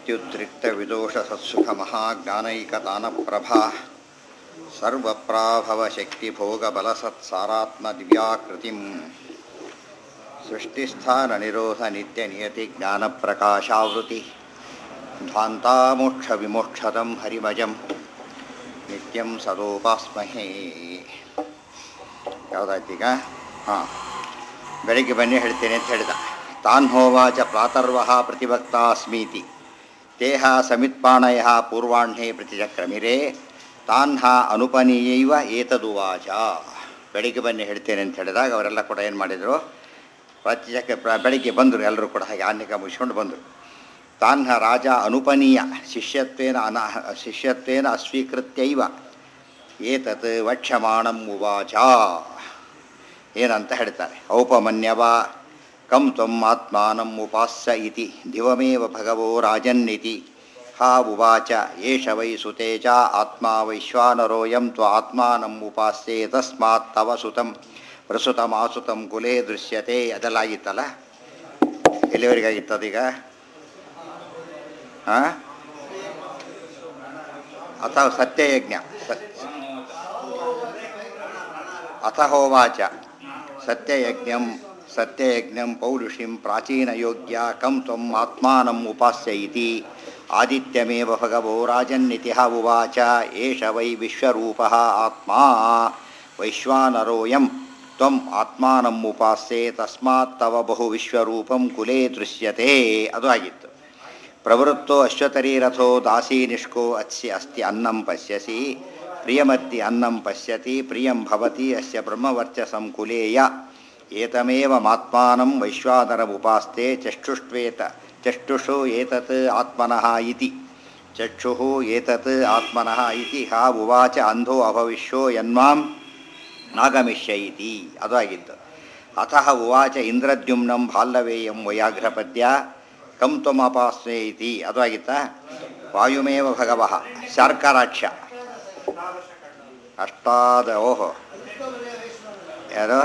विद्युद्रिक्तविदोषसत्सुखमहाज्ञानैकतानप्रभा सर्वप्राभवशक्तिभोगबलसत्सारात्मदिव्याकृतिं सृष्टिस्थाननिरोधनित्यनियतिज्ञानप्रकाशावृति ध्वान्तामोक्षविमोक्षदं हरिमजं ನಿತ್ಯಂ ಸದೋಪಾಸ್ಮಹೇ ಯಾವುದಾಯ್ತೀಗ ಹಾಂ ಬೆಳಿಗ್ಗೆ ಬನ್ನಿ ಹೇಳ್ತೇನೆ ಅಂತ ಹೇಳಿದ ತಾನ್ ಹೋವಾಚ ಪ್ರಾತರ್ವಹ ಪ್ರತಿಭಕ್ತಾಸ್ಮೀತಿ ತೇಹ ಸಮಿತ್ಪಾಣಯ ಪೂರ್ವಾಹ್ಣೇ ಪ್ರತಿಚಕ್ರಮಿರೇ ತಾನ್ಹ ಅನುಪನೀಯೈವ ಏತದುವಾಚ ಬೆಳಿಗ್ಗೆ ಬನ್ನಿ ಹೇಳ್ತೇನೆ ಅಂತ ಹೇಳಿದಾಗ ಅವರೆಲ್ಲ ಕೂಡ ಏನು ಮಾಡಿದರು ಪ್ರತಿಚಕ್ರ ಪ್ರ ಬೆಳಿಗ್ಗೆ ಬಂದರು ಎಲ್ಲರೂ ಕೂಡ ಹಾಗೆ ಆನ್ನಿಕ ಮುಗಿಸ್ಕೊಂಡು ಬಂದರು ತಾನ್ಹ ರಾಜ ಅನುಪನೀಯ ಶಿಷ್ಯತ್ವೇನ ಅನ ಶಿಷ್ಯತ್ವೇನ ಅಸ್ವೀಕೃತ್ಯೈವ ಏತತ್ ವಕ್ಷ್ಯಮಾಣಂ ಉವಾಚ ಏನಂತ ಹೇಳ್ತಾರೆ ಔಪಮನ್ಯವ ಕಂ ತ್ವಂ ಆತ್ಮಾನಂ ಉಪಾಸ್ಯ ಇತಿ ದಿವಮೇವ ಭಗವೋ ರಾಜನ್ನಿತಿ ಹಾ ಉವಾಚ ಏಷ ವೈ ಸುತೇಜ ಆತ್ಮ ವೈಶ್ವಾನರೋಯಂ ತ್ವ ಆತ್ಮಾನಂ ಉಪಾಸ್ಯೆ ತಸ್ಮಾತ್ ತವ ಸುತಂ ಪ್ರಸುತಮಾಸುತಂ ಕುಲೇ ದೃಶ್ಯತೆ ಅದೆಲ್ಲ ಆಗಿತ್ತಲ್ಲ ಎಲ್ಲಿವರೆಗಾಗಿತ್ತು ಅದೀಗ ಹಾಂ ಅಥವಾ ಸತ್ಯಯಜ್ಞ ಸ ಅಥ ಹೋವಾಚ ಸತ್ಯಯಜ್ಞಂ ಸತ್ಯಯಜ್ಞಂ ಪೌರುಷಿಂ ಪ್ರಾಚೀನಯೋಗ್ಯ ಕಂ ತ್ವಂ ಆತ್ಮಾನಂ ಉಪಾಸ್ಯ ಇತಿ ಆದಿತ್ಯಮೇವ ಭಗವೋ ರಾಜನ್ನಿತಿಹ ಉವಾಚ ಏಷ ವೈ ವಿಶ್ವರೂಪಃ ಆತ್ಮ ವೈಶ್ವಾನರೋಯಂ ತ್ವಂ ಆತ್ಮಾನಂ ಉಪಾಸ್ಯೆ ತಸ್ಮಾತ್ ತವ ಬಹು ವಿಶ್ವರೂಪಂ ಕುಲೇ ದೃಶ್ಯತೆ ಅದು ಆಗಿತ್ತು ಪ್ರವೃತ್ತೋ ಅಶ್ವತರೀರಥೋ ದಾಸೀ ನಿಷ್ಕೋ ಅಸ್ಯ ಅಸ್ತಿ ಅನ್ನಂ ಪಶ್ಯಸಿ ಪ್ರಿಯಮತ್ತಿ ಅನ್ನಂ ಪಶ್ಯತಿ ಪ್ರಿಯಂ ಭವತಿ ಅಸ್ಯ ಬ್ರಹ್ಮವರ್ಚಸಂ ಕುಲೇಯ ಏತಮೇವ ಮಾತ್ಮಾನಂ ವೈಶ್ವಾನರಮುಪಾಸ್ತೆ ಚಕ್ಷುಷ್ವೇತ ಚಕ್ಷುಷು ಏತತ್ ಆತ್ಮನಃ ಇತಿ ಚಕ್ಷುಃ ಏತತ್ ಆತ್ಮನಃ ಇತಿ ಹಾ ಉವಾಚ ಅಂಧೋ ಅಭವಿಷ್ಯೋ ಯನ್ಮಾಂ ನಾಗಮಿಷ್ಯ ಇತಿ ಅದು ಆಗಿತ್ತು ಅತಃ ಉವಾಚ ಇಂದ್ರದ್ಯುಮ್ನಂ ಬಾಲ್ಲವೇಯಂ ವಯಾಘ್ರಪದ್ಯ ಕಂ ತ್ವಮಪಾಸ್ಮೆ ಇತಿ ಅದು ಆಗಿತ್ತಾ ವಾಯುಮೇವ ಭಗವಃ ಶಾರ್ಕರಾಕ್ಷ ಅಷ್ಟಾದ ಓಹೋ ಯಾರು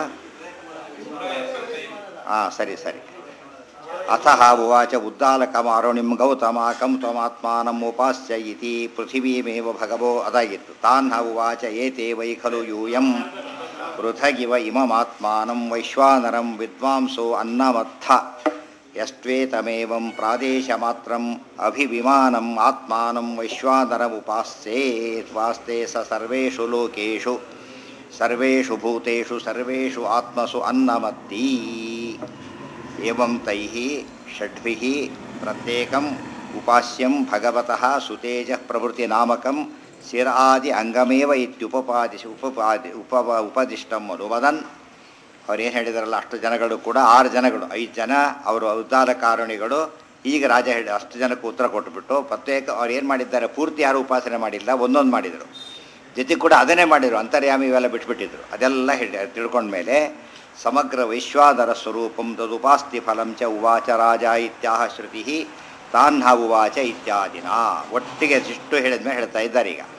ಹಾಂ ಸರಿ ಸರಿ ಅತಃ ಉವಾಚ ಉದ್ದಾಲಕಮಾರುಣಿಂ ಗೌತಮ ಕಂ ತ್ವಮಾತ್ಮಾನಂ ಉಪಾಸ್ಯ ಇತಿ ಪೃಥಿವೀಮೇವ ಭಗವೋ ಅದಾಗಿತ್ತು ತಾನ್ ಉವಾಚ ಏತೆ ವೈ ಖಲು ಯೂಯಂ ಪೃಥಗಿವ ಇಮಮಾತ್ಮಾನಂ ವೈಶ್ವಾನರಂ ವಿದ್ವಾಂಸೋ ಅನ್ನಮತ್ಥ ಯಸ್ತ್ವೇತಮೇವಂ ಪ್ರಾದೇಶಮಾತ್ರಂ ಅಭಿವಿಮಾನಂ ಆತ್ಮಾನಂ ವೈಶ್ವಾನರಮುಪಾಸ್ಯೇ ವಾಸ್ತೆ ಸ ಸರ್ವೇಷು ಲೋಕೇಶು ಸರ್ವೇಷು ಭೂತೇಷು ಸರ್ವೇಷು ಆತ್ಮಸು ಅನ್ನಮತ್ತೀ ಏವಂ ತೈಃ ಷಡ್ಭಿಃ ಪ್ರತ್ಯೇಕಂ ಉಪಾಸ್ಯಂ ಭಗವತಃ ಸುತೇಜಃ ಪ್ರಭೃತಿನಾಮಕಂ ಶಿರಾದಿ ಅಂಗಮೇವ ಇತ್ಯುಪಪಾದಿಸಿ ಉಪಪಾದಿ ಉಪ ಉಪದಿಷ್ಟಂ ಅನುವದನ್ ಅವ್ರು ಏನು ಹೇಳಿದಾರಲ್ಲ ಅಷ್ಟು ಜನಗಳು ಕೂಡ ಆರು ಜನಗಳು ಐದು ಜನ ಅವರು ಉದ್ದಾರ ಕಾರುಣಿಗಳು ಈಗ ರಾಜ ಹೇಳಿ ಅಷ್ಟು ಜನಕ್ಕೆ ಉತ್ತರ ಕೊಟ್ಟುಬಿಟ್ಟು ಪ್ರತ್ಯೇಕ ಅವ್ರು ಏನು ಮಾಡಿದ್ದಾರೆ ಪೂರ್ತಿ ಯಾರು ಉಪಾಸನೆ ಮಾಡಿಲ್ಲ ಒಂದೊಂದು ಮಾಡಿದರು ಜೊತೆ ಕೂಡ ಅದನ್ನೇ ಮಾಡಿದರು ಅಂತರ್ಯಾಮಿ ಇವೆಲ್ಲ ಬಿಟ್ಬಿಟ್ಟಿದ್ರು ಅದೆಲ್ಲ ಹೇಳಿ ತಿಳ್ಕೊಂಡ್ಮೇಲೆ ಸಮಗ್ರ ವೈಶ್ವಾದರ ಸ್ವರೂಪಂ ತದುಪಾಸ್ತಿ ಫಲಂ ಚ ಉವಾಚ ರಾಜ ಇತ್ಯಾಹ ಶ್ರುತಿ ತಾನ್ಹ ಉವಾಚ ಇತ್ಯಾದಿನ ಒಟ್ಟಿಗೆ ಇಷ್ಟು ಹೇಳಿದ್ಮೇಲೆ ಹೇಳ್ತಾ ಇದ್ದಾರೆ ಈಗ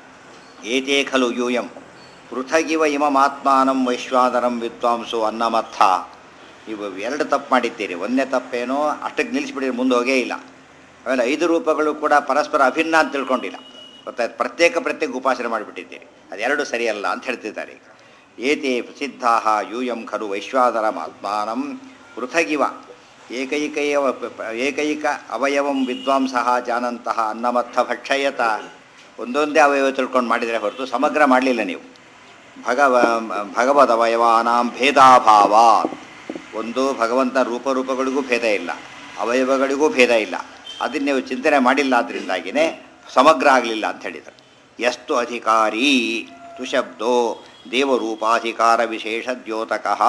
ಏತೇ ಖಲು ಯೂಯಂ ಪೃಥಗಿವ ಇಮಮಾತ್ಮಾನಂ ವೈಶ್ವಾನರಂ ವಿದ್ವಾಂಸು ಅನ್ನಮತ್ಥ ನೀವು ಎರಡು ತಪ್ಪು ಮಾಡಿದ್ದೀರಿ ಒಂದನೇ ತಪ್ಪೇನೋ ಅಷ್ಟಕ್ಕೆ ನಿಲ್ಲಿಸ್ಬಿಟ್ಟಿರಿ ಮುಂದೆ ಹೋಗೇ ಇಲ್ಲ ಆಮೇಲೆ ಐದು ರೂಪಗಳು ಕೂಡ ಪರಸ್ಪರ ಅಭಿನ್ನ ಅಂತ ತಿಳ್ಕೊಂಡಿಲ್ಲ ಗೊತ್ತಾಯ್ತು ಪ್ರತ್ಯೇಕ ಪ್ರತ್ಯೇಕ ಉಪಾಸನೆ ಮಾಡಿಬಿಟ್ಟಿದ್ದೀರಿ ಅದೆರಡು ಸರಿಯಲ್ಲ ಅಂತ ಹೇಳ್ತಿದ್ದಾರೆ ಈಗ ಏತೆ ಪ್ರಸಿದ್ಧಾ ಯೂಯಂ ಖಲು ವೈಶ್ವಾನರಮಾತ್ಮಾನಂ ಪೃಥಗಿವ ಏಕೈಕೈವ ಏಕೈಕ ಅವಯವಂ ವಿದ್ವಾಂಸಃ ಜಾನಂತಹ ಅನ್ನಮತ್ಥ ಭಕ್ಷಯತ ಒಂದೊಂದೇ ಅವಯವ ತಿಳ್ಕೊಂಡು ಮಾಡಿದರೆ ಹೊರತು ಸಮಗ್ರ ಮಾಡಲಿಲ್ಲ ನೀವು ಭಗವ ಭಗವದವಯವಾನಾಂ ಭೇದಾಭಾವ ಒಂದು ಭಗವಂತ ರೂಪರೂಪಗಳಿಗೂ ಭೇದ ಇಲ್ಲ ಅವಯವಗಳಿಗೂ ಭೇದ ಇಲ್ಲ ಅದನ್ನು ನೀವು ಚಿಂತನೆ ಮಾಡಿಲ್ಲ ಅದರಿಂದಾಗಿಯೇ ಸಮಗ್ರ ಆಗಲಿಲ್ಲ ಅಂತ ಹೇಳಿದರು ಎಷ್ಟು ಅಧಿಕಾರಿ ತುಶಬ್ದೋ ದೇವರೂಪಾಧಿಕಾರ ವಿಶೇಷ ದ್ಯೋತಕಃ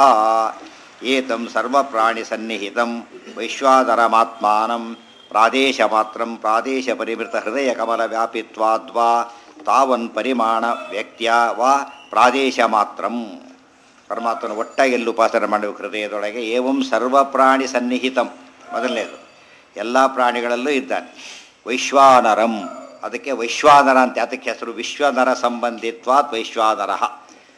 ಏತಂ ಸರ್ವಪ್ರಾಣಿ ಸನ್ನಿಹಿತಂ ವೈಶ್ವಾದರಮಾತ್ಮಾನಂ ಪ್ರಾದೇಶ ಮಾತ್ರಂ ಪ್ರಾದೇಶ ಪರಿವೃತ ಹೃದಯ ಕಮಲ ವ್ಯಾಪಿತ್ವಾದ್ವಾ ತಾವನ್ ಪರಿಮಾಣ ವ್ಯಕ್ತಿಯ ವಾ ಪ್ರಾದೇಶ ಮಾತ್ರಂ ಪರಮಾತ್ಮನ ಒಟ್ಟಾಗಿ ಎಲ್ಲಿ ಉಪಾಸನೆ ಮಾಡಬೇಕು ಹೃದಯದೊಳಗೆ ಏವಂ ಸರ್ವ ಪ್ರಾಣಿ ಸನ್ನಿಹಿತಂ ಮೊದಲನೇದು ಎಲ್ಲ ಪ್ರಾಣಿಗಳಲ್ಲೂ ಇದ್ದಾನೆ ವೈಶ್ವಾನರಂ ಅದಕ್ಕೆ ವೈಶ್ವಾನರ ಅಂತ ಅದಕ್ಕೆ ಹೆಸರು ವಿಶ್ವನರ ಸಂಬಂಧಿತ್ವಾತ್ ವೈಶ್ವಾನರ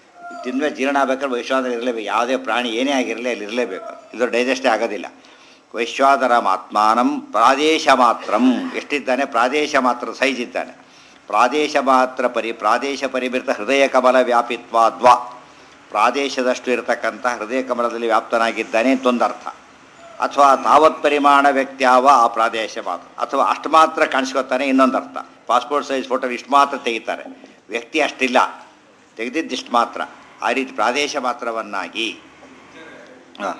ತಿಂದರೆ ಜೀರ್ಣ ಆಗ್ಬೇಕಾದ್ರೆ ವೈಶ್ವಾನರ ಇರಲೇಬೇಕು ಯಾವುದೇ ಪ್ರಾಣಿ ಏನೇ ಆಗಿರಲಿ ಅಲ್ಲಿ ಇರಲೇಬೇಕು ಇದು ಡೈಜೆಸ್ಟೇ ಆಗೋದಿಲ್ಲ ವೈಶ್ವಾದರಮಾತ್ಮಾನಂ ಪ್ರಾದೇಶ ಮಾತ್ರಂ ಎಷ್ಟಿದ್ದಾನೆ ಪ್ರಾದೇಶ ಮಾತ್ರ ಸೈಜ್ ಇದ್ದಾನೆ ಪ್ರಾದೇಶ ಮಾತ್ರ ಪರಿ ಪ್ರಾದೇಶ ಪರಿಮಿತ ಹೃದಯ ಕಮಲ ವ್ಯಾಪಿತ್ವಾದ್ವಾ ಪ್ರಾದೇಶದಷ್ಟು ಇರತಕ್ಕಂಥ ಹೃದಯ ಕಮಲದಲ್ಲಿ ವ್ಯಾಪ್ತನಾಗಿದ್ದಾನೆ ಅಂತೊಂದರ್ಥ ಅಥವಾ ತಾವತ್ ಪರಿಮಾಣ ವ್ಯಕ್ತಿಯಾವ ಆ ಪ್ರಾದೇಶ ಮಾತ್ರ ಅಥವಾ ಅಷ್ಟು ಮಾತ್ರ ಕಾಣಿಸ್ಕೊತಾನೆ ಇನ್ನೊಂದರ್ಥ ಪಾಸ್ಪೋರ್ಟ್ ಸೈಜ್ ಫೋಟೋ ಇಷ್ಟು ಮಾತ್ರ ತೆಗಿತಾರೆ ವ್ಯಕ್ತಿ ಅಷ್ಟಿಲ್ಲ ತೆಗೆದಿದ್ದಿಷ್ಟು ಮಾತ್ರ ಆ ರೀತಿ ಪ್ರಾದೇಶ ಮಾತ್ರವನ್ನಾಗಿ ಹಾಂ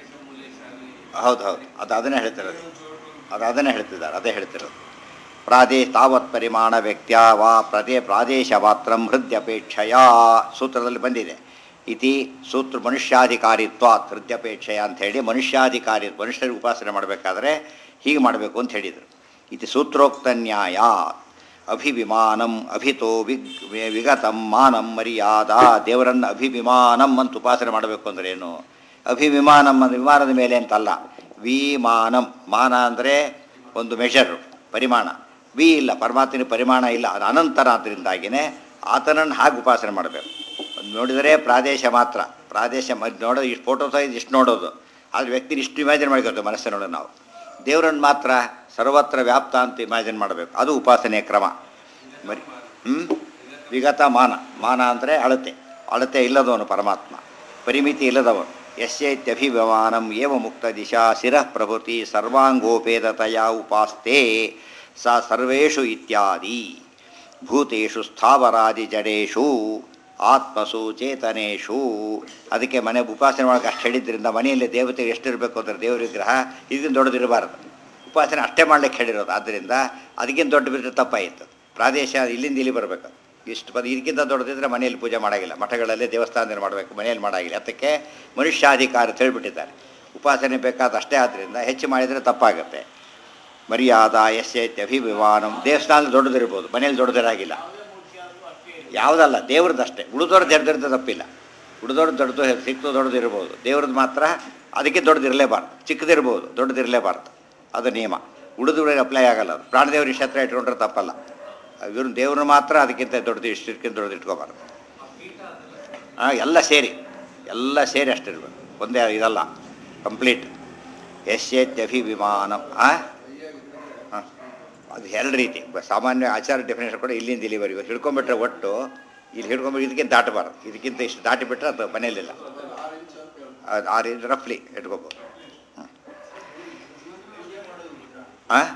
ಹೌದು ಹೌದು ಅದು ಅದನ್ನೇ ಹೇಳ್ತಿರೋದು ಅದು ಅದನ್ನೇ ಹೇಳ್ತಿದ್ದಾರೆ ಅದೇ ಹೇಳ್ತಿರೋದು ಪ್ರಾದೇ ತಾವತ್ ಪರಿಮಾಣ ವ್ಯಕ್ತಿಯ ವಾ ಪ್ರದೇ ಪ್ರಾದೇಶ ಮಾತ್ರ ಹೃದಯಪೇಕ್ಷೆಯ ಸೂತ್ರದಲ್ಲಿ ಬಂದಿದೆ ಇತಿ ಸೂತ್ರ ಮನುಷ್ಯಾಧಿಕಾರಿತ್ವಾತ್ ಹೃದಯಪೇಕ್ಷೆಯ ಅಂತ ಹೇಳಿ ಮನುಷ್ಯಾಧಿಕಾರಿ ಮನುಷ್ಯರಿಗೆ ಉಪಾಸನೆ ಮಾಡಬೇಕಾದ್ರೆ ಹೀಗೆ ಮಾಡಬೇಕು ಅಂತ ಹೇಳಿದರು ಇತಿ ಸೂತ್ರೋಕ್ತ ನ್ಯಾಯ ಅಭಿವಿಮಾನಂ ಅಭಿತೋ ವಿಗ್ ವಿಗತಂ ಮಾನಂ ಮರ್ಯಾದ ದೇವರನ್ನು ಅಭಿವಿಮಾನಂ ಅಂತ ಉಪಾಸನೆ ಮಾಡಬೇಕು ಅಂದ್ರೆ ಏನು ಅಭಿವಿಮಾನಂ ಅಂದ್ರೆ ವಿಮಾನದ ಮೇಲೆ ಅಂತಲ್ಲ ವಿಮಾನಂ ಮಾನ ಅಂದರೆ ಒಂದು ಮೆಷರು ಪರಿಮಾಣ ವಿ ಇಲ್ಲ ಪರಮಾತ್ಮನ ಪರಿಮಾಣ ಇಲ್ಲ ಅದು ಅನಂತರ ಆದ್ದರಿಂದಾಗಿಯೇ ಆತನನ್ನು ಹಾಗೆ ಉಪಾಸನೆ ಮಾಡಬೇಕು ನೋಡಿದರೆ ಪ್ರಾದೇಶ ಮಾತ್ರ ಪ್ರಾದೇಶ ಮ ನೋಡೋದು ಇಷ್ಟು ಫೋಟೋ ಸೈಜ್ ಇಷ್ಟು ನೋಡೋದು ಆದರೆ ವ್ಯಕ್ತಿನ ಇಷ್ಟು ಇಮ್ಯಾಜಿನ್ ಮಾಡ್ಕೊಳ್ತೇವೆ ಮನಸ್ಸಿನೊಳಗೆ ನಾವು ದೇವರನ್ನು ಮಾತ್ರ ಸರ್ವತ್ರ ವ್ಯಾಪ್ತ ಅಂತ ಇಮ್ಯಾಜಿನ್ ಮಾಡಬೇಕು ಅದು ಉಪಾಸನೆಯ ಕ್ರಮ ಮರಿ ಹ್ಞೂ ವಿಗತ ಮಾನ ಮಾನ ಅಂದರೆ ಅಳತೆ ಅಳತೆ ಇಲ್ಲದವನು ಪರಮಾತ್ಮ ಪರಿಮಿತಿ ಇಲ್ಲದವನು ಯಸ್ಯೈತ್ಯಭಿಮಾನಂ ಏವ ಮುಕ್ತ ದಿಶಾ ಶಿರಃ ಪ್ರಭೃತಿ ಸರ್ವಾಂಗೋಪೇದತೆಯ ಉಪಾಸ್ತೆ ಸ ಸರ್ವೇಷು ಇತ್ಯಾದಿ ಭೂತೇಷು ಸ್ಥಾವರಾದಿ ಜಡೇಶು ಆತ್ಮಸು ಚೇತನೇಶು ಅದಕ್ಕೆ ಮನೆ ಉಪಾಸನೆ ಮಾಡೋಕೆ ಅಷ್ಟು ಹೇಳಿದ್ರಿಂದ ಮನೆಯಲ್ಲಿ ದೇವತೆಗೆ ಎಷ್ಟಿರಬೇಕು ಅಂದರೆ ದೇವ್ರ ವಿಗ್ರಹ ಇದಕ್ಕಿಂತ ದೊಡ್ಡದಿರಬಾರ್ದು ಉಪಾಸನೆ ಅಷ್ಟೇ ಮಾಡ್ಲಿಕ್ಕೆ ಹೇಳಿರೋದು ಆದ್ದರಿಂದ ಅದಕ್ಕಿಂತ ದೊಡ್ಡ ಬಿಟ್ಟರೆ ತಪ್ಪಾಯಿತು ಪ್ರಾದೇಶ ಇಲ್ಲಿಂದ ಇಲ್ಲಿ ಬರಬೇಕು ಇಷ್ಟು ಬದು ಇದಕ್ಕಿಂತ ದೊಡ್ಡದಿದ್ರೆ ಮನೆಯಲ್ಲಿ ಪೂಜೆ ಮಾಡೋಂಗಿಲ್ಲ ಮಠಗಳಲ್ಲಿ ದೇವಸ್ಥಾನದಲ್ಲಿ ಮಾಡಬೇಕು ಮನೆಯಲ್ಲಿ ಮಾಡೋಂಗಿಲ್ಲ ಅದಕ್ಕೆ ಮನುಷ್ಯಾಧಿಕಾರ ಅಂತ ಹೇಳ್ಬಿಟ್ಟಿದ್ದಾರೆ ಉಪಾಸನೆ ಬೇಕಾದ ಅಷ್ಟೇ ಆದ್ದರಿಂದ ಹೆಚ್ಚು ಮಾಡಿದರೆ ತಪ್ಪಾಗುತ್ತೆ ಮರ್ಯಾದ ಎಸ್ಸೈತಿ ಅಭಿವಿಮಾನಂ ದೇವಸ್ಥಾನದಲ್ಲಿ ದೊಡ್ಡದಿರ್ಬೋದು ಮನೇಲಿ ದೊಡ್ಡದಿರಾಗಿಲ್ಲ ಯಾವುದಲ್ಲ ದೇವ್ರದ್ದಷ್ಟೇ ಉಳಿದವ್ರದ್ದು ದೊಡ್ಡದಿರ್ದು ತಪ್ಪಿಲ್ಲ ಉಳಿದವ್ರದ್ದು ದೊಡ್ಡದು ಸಿಕ್ತು ದೊಡ್ಡದು ಇರ್ಬೋದು ದೇವ್ರದ್ದು ಮಾತ್ರ ಅದಕ್ಕೆ ದೊಡ್ಡದಿರಲೇಬಾರ್ದು ಚಿಕ್ಕದಿರ್ಬೋದು ದೊಡ್ಡದಿರಲೇಬಾರ್ದು ಅದು ನಿಯಮ ಉಳಿದವ್ರಿಗೆ ಅಪ್ಲೈ ಆಗಲ್ಲ ಅದು ಪ್ರಾಣದೇವ್ರ ನಕ್ಷತ್ರ ಇಟ್ಕೊಂಡ್ರೆ ತಪ್ಪಲ್ಲ ಇವ್ರನ್ನ ದೇವ್ರನ್ನ ಮಾತ್ರ ಅದಕ್ಕಿಂತ ದೊಡ್ಡದು ಇಷ್ಟಕ್ಕಿಂತ ದೊಡ್ಡದು ಇಟ್ಕೋಬಾರ್ದು ಹಾಂ ಎಲ್ಲ ಸೇರಿ ಎಲ್ಲ ಸೇರಿ ಅಷ್ಟಿರ್ಬೇಕು ಒಂದೇ ಇದಲ್ಲ ಕಂಪ್ಲೀಟ್ ಯಶ್ಯತ್ಯಭಿಮಾನಂ ಹಾಂ ಹಾಂ ಅದು ಎರಡು ರೀತಿ ಬ- ಸಾಮಾನ್ಯ ಆಚಾರ ಡೆಫಿನೇಷನ್ ಕೂಡ ಇಲ್ಲಿಂದ ಇಲ್ಲಿವರೆಗೂ ಹಿಡ್ಕೊಂಡ್ಬಿಟ್ರೆ ಒಟ್ಟು ಇಲ್ಲಿ ಹಿಡ್ಕೊಂಡ್ಬಿಟ್ಟು ಇದಕ್ಕಿಂತ ದಾಟಬಾರ್ದು ಇದಕ್ಕಿಂತ ಇಷ್ಟು ದಾಟಿಬಿಟ್ರೆ ಅದು ಮನೆಯಲ್ಲಿಲ್ಲ ಅದು ಆ ರೀತಿ ರಫ್ಲಿ ಇಟ್ಕೋಬೋದು ಹಾಂ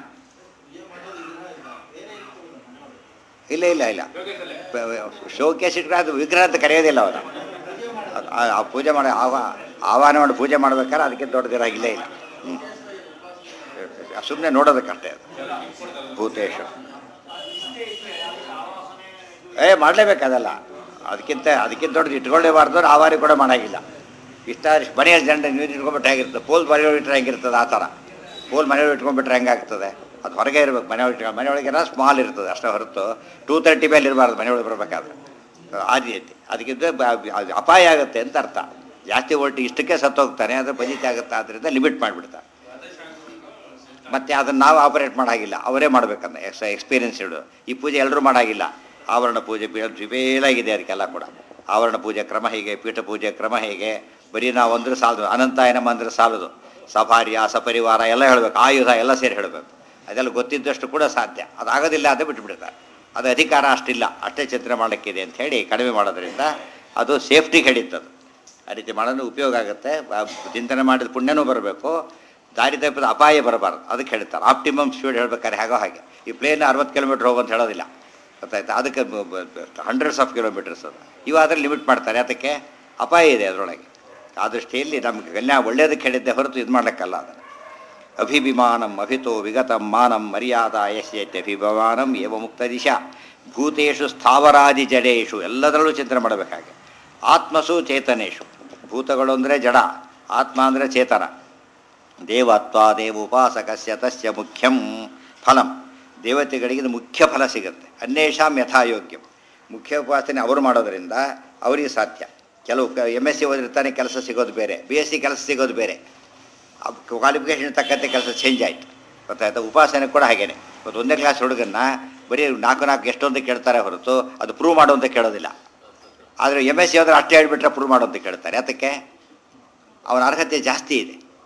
ಇಲ್ಲ ಇಲ್ಲ ಇಲ್ಲ ಶೋಕೇಶ್ ಇಟ್ರೆ ಅದು ವಿಗ್ರಹ ಅಂತ ಕರೆಯೋದಿಲ್ಲ ಅವನು ಅದು ಆ- ಆ ಪೂಜೆ ಮಾಡಿ ಆವ ಆಹ್ವಾನ ಮಾಡಿ ಪೂಜೆ ಮಾಡ್ಬೇಕಾದ್ರೆ ಅದಕ್ಕೆ ದೊಡ್ಡದಿರಾಗಿಲ್ಲೇ ಇಲ್ಲ ಹ್ಞೂ ಸುಮ್ಮನೆ ನೋಡೋದಕ್ಕಷ್ಟೇ ಅದು ಭೂತೇಶು ಏ ಮಾಡಲೇಬೇಕು ಅದಲ್ಲ ಅದಕ್ಕಿಂತ ಅದಕ್ಕಿಂತ ದೊಡ್ಡದು ಇಟ್ಕೊಳ್ಳೇಬಾರ್ದು ಆವಾರಿ ಕೂಡ ಮಾಡೋಂಗಿಲ್ಲ ಇಷ್ಟ ಮನೆಯಲ್ಲಿ ಜಂಡ ನೀವು ಇಟ್ಕೊಂಡ್ಬಿಟ್ರೆ ಹೇಗಿರ್ತದೆ ಪೋಲ್ ಮನೆಯೊಳಗೆ ಇಟ್ಟರೆ ಹೆಂಗಿರ್ತದೆ ಆ ಥರ ಪೋಲ್ ಮನೆಯೊಳಗೆ ಇಟ್ಕೊಂಡ್ಬಿಟ್ರೆ ಹೆಂಗಾಗ್ತದೆ ಅದು ಹೊರಗೆ ಇರಬೇಕು ಮನೆಯೊಳಗೆ ಇಟ್ಕೊಂಡು ಮನೆಯೊಳಗೆಲ್ಲ ಸ್ಮಾಲ್ ಇರ್ತದೆ ಅಷ್ಟೇ ಹೊರತು ಟೂ ತರ್ಟಿ ಮೇಲೆ ಇರಬಾರ್ದು ಮನೆಯೊಳಗೆ ಬರಬೇಕಾದ್ರೆ ಆ ರೀತಿ ಅದಕ್ಕಿಂತ ಬ- ಅದು ಅಪಾಯ ಆಗುತ್ತೆ ಅಂತ ಅರ್ಥ ಜಾಸ್ತಿ ಒಟ್ಟು ಇಷ್ಟಕ್ಕೆ ಸತ್ತೋಗ್ತಾನೆ ಅದು ಬಜಿತಿ ಆಗುತ್ತೆ ಆದ್ದರಿಂದ ಲಿಮಿಟ್ ಮಾಡಿಬಿಡ್ತಾರೆ ಮತ್ತು ಅದನ್ನು ನಾವು ಆಪರೇಟ್ ಮಾಡೋಂಗಿಲ್ಲ ಅವರೇ ಮಾಡ್ಬೇಕಂದ ಎಕ್ಸ್ ಎಕ್ಸ್ಪೀರಿಯನ್ಸ್ ಇಡು ಈ ಪೂಜೆ ಎಲ್ಲರೂ ಮಾಡೋಂಗಿಲ್ಲ ಆವರಣ ಪೂಜೆ ಜಿಬೇಲಾಗಿದೆ ಅದಕ್ಕೆಲ್ಲ ಕೂಡ ಆವರಣ ಪೂಜೆ ಕ್ರಮ ಹೇಗೆ ಪೀಠ ಪೂಜೆ ಕ್ರಮ ಹೇಗೆ ಬರೀ ನಾವು ಅಂದ್ರೆ ಸಾಲದು ಅನಂತಾಯನಮ ಅಂದ್ರೆ ಸಾಲದು ಸಭಾರ್ಯ ಸಪರಿವಾರ ಎಲ್ಲ ಹೇಳಬೇಕು ಆಯುಧ ಎಲ್ಲ ಸೇರಿ ಹೇಳಬೇಕು ಅದೆಲ್ಲ ಗೊತ್ತಿದ್ದಷ್ಟು ಕೂಡ ಸಾಧ್ಯ ಅದಾಗೋದಿಲ್ಲ ಅದೇ ಬಿಟ್ಟುಬಿಡ್ತಾರೆ ಅದು ಅಧಿಕಾರ ಅಷ್ಟಿಲ್ಲ ಅಷ್ಟೇ ಚಿಂತನೆ ಮಾಡಲಿಕ್ಕಿದೆ ಅಂತ ಹೇಳಿ ಕಡಿಮೆ ಮಾಡೋದ್ರಿಂದ ಅದು ಸೇಫ್ಟಿಗೆ ಹಿಡಿತದು ಆ ರೀತಿ ಮಾಡೋದು ಉಪಯೋಗ ಆಗುತ್ತೆ ಆ ಚಿಂತನೆ ಮಾಡಿದ ಪುಣ್ಯನೂ ಬರಬೇಕು ದಾರಿ ತಪ್ಪಿದ ಅಪಾಯ ಬರಬಾರ್ದು ಅದಕ್ಕೆ ಹೇಳ್ತಾರೆ ಆಪ್ಟಿಮಮ್ ಸ್ಪೀಡ್ ಹೇಳ್ಬೇಕಾದ್ರೆ ಹೇಗೋ ಹಾಗೆ ಈ ಪ್ಲೇನ್ ಅರವತ್ತು ಕಿಲೋಮೀಟ್ರ್ ಹೋಗು ಅಂತ ಹೇಳೋದಿಲ್ಲ ಗೊತ್ತಾಯ್ತಾ ಅದಕ್ಕೆ ಹಂಡ್ರೆಡ್ಸ್ ಆಫ್ ಕಿಲೋಮೀಟರ್ಸ್ ಅದು ಇವು ಆದರೆ ಲಿಮಿಟ್ ಮಾಡ್ತಾರೆ ಅದಕ್ಕೆ ಅಪಾಯ ಇದೆ ಅದರೊಳಗೆ ಆ ದೃಷ್ಟಿಯಲ್ಲಿ ನಮ್ಗೆ ಕಲ್ಯಾಣ ಒಳ್ಳೆಯದಕ್ಕೆ ಹೇಳಿದ್ದೆ ಹೊರತು ಇದು ಮಾಡಲಿಕ್ಕಲ್ಲ ಅದನ್ನು ಅಭಿವಿಮಾನಂ ಅಭಿತೋ ವಿಗತಂ ಮಾನಂ ಮರ್ಯಾದ ಯಶ್ಯತ್ಯಭಿಮಾನಂ ಏವ ಮುಕ್ತ ದಿಶಾ ಭೂತೇಶು ಸ್ಥಾವರಾದಿ ಜಡೇಶು ಎಲ್ಲದರಲ್ಲೂ ಚಿಂತನೆ ಮಾಡಬೇಕಾಗೆ ಆತ್ಮಸು ಚೇತನೇಶು ಭೂತಗಳು ಅಂದರೆ ಜಡ ಆತ್ಮ ಅಂದರೆ ಚೇತನ ದೇವತ್ವ ದೇವೋಪಾಸಕಸ್ಯ ತಸ್ಯ ಮುಖ್ಯಂ ಫಲಂ ದೇವತೆಗಳಿಗೆ ಇದು ಮುಖ್ಯ ಫಲ ಸಿಗುತ್ತೆ ಅನ್ಯೇಷಾಂ ಯಥಾಯೋಗ್ಯಂ ಮುಖ್ಯ ಉಪಾಸನೆ ಅವರು ಮಾಡೋದರಿಂದ ಅವರಿಗೆ ಸಾಧ್ಯ ಕೆಲವು ಎಮ್ ಎಸ್ ಸಿ ಓದಿರ್ತಾನೆ ಕೆಲಸ ಸಿಗೋದು ಬೇರೆ ಬಿ ಎಸ್ ಸಿ ಕೆಲಸ ಸಿಗೋದು ಬೇರೆ ಕ್ವಾಲಿಫಿಕೇಷನ್ ತಕ್ಕಂತೆ ಕೆಲಸ ಚೇಂಜ್ ಆಯಿತು ಗೊತ್ತಾಯ್ತಾ ಉಪಾಸನೆ ಕೂಡ ಹಾಗೇನೆ ಇವತ್ತು ಒಂದನೇ ಕ್ಲಾಸ್ ಹುಡುಗನ್ನ ಬರೀ ನಾಲ್ಕು ನಾಲ್ಕು ಎಷ್ಟೊಂದು ಕೇಳ್ತಾರೆ ಹೊರತು ಅದು ಪ್ರೂವ್ ಮಾಡು ಅಂತ ಕೇಳೋದಿಲ್ಲ ಆದರೆ ಎಮ್ ಎಸ್ ಸಿ ಹೋದ್ರೆ ಅಷ್ಟೇ ಹೇಳ್ಬಿಟ್ರೆ ಪ್ರೂವ್ ಮಾಡು ಅಂತ ಕೇಳ್ತಾರೆ ಅದಕ್ಕೆ ಅವನ ಅರ್ಹತೆ ಜಾಸ್ತಿ ಇದೆ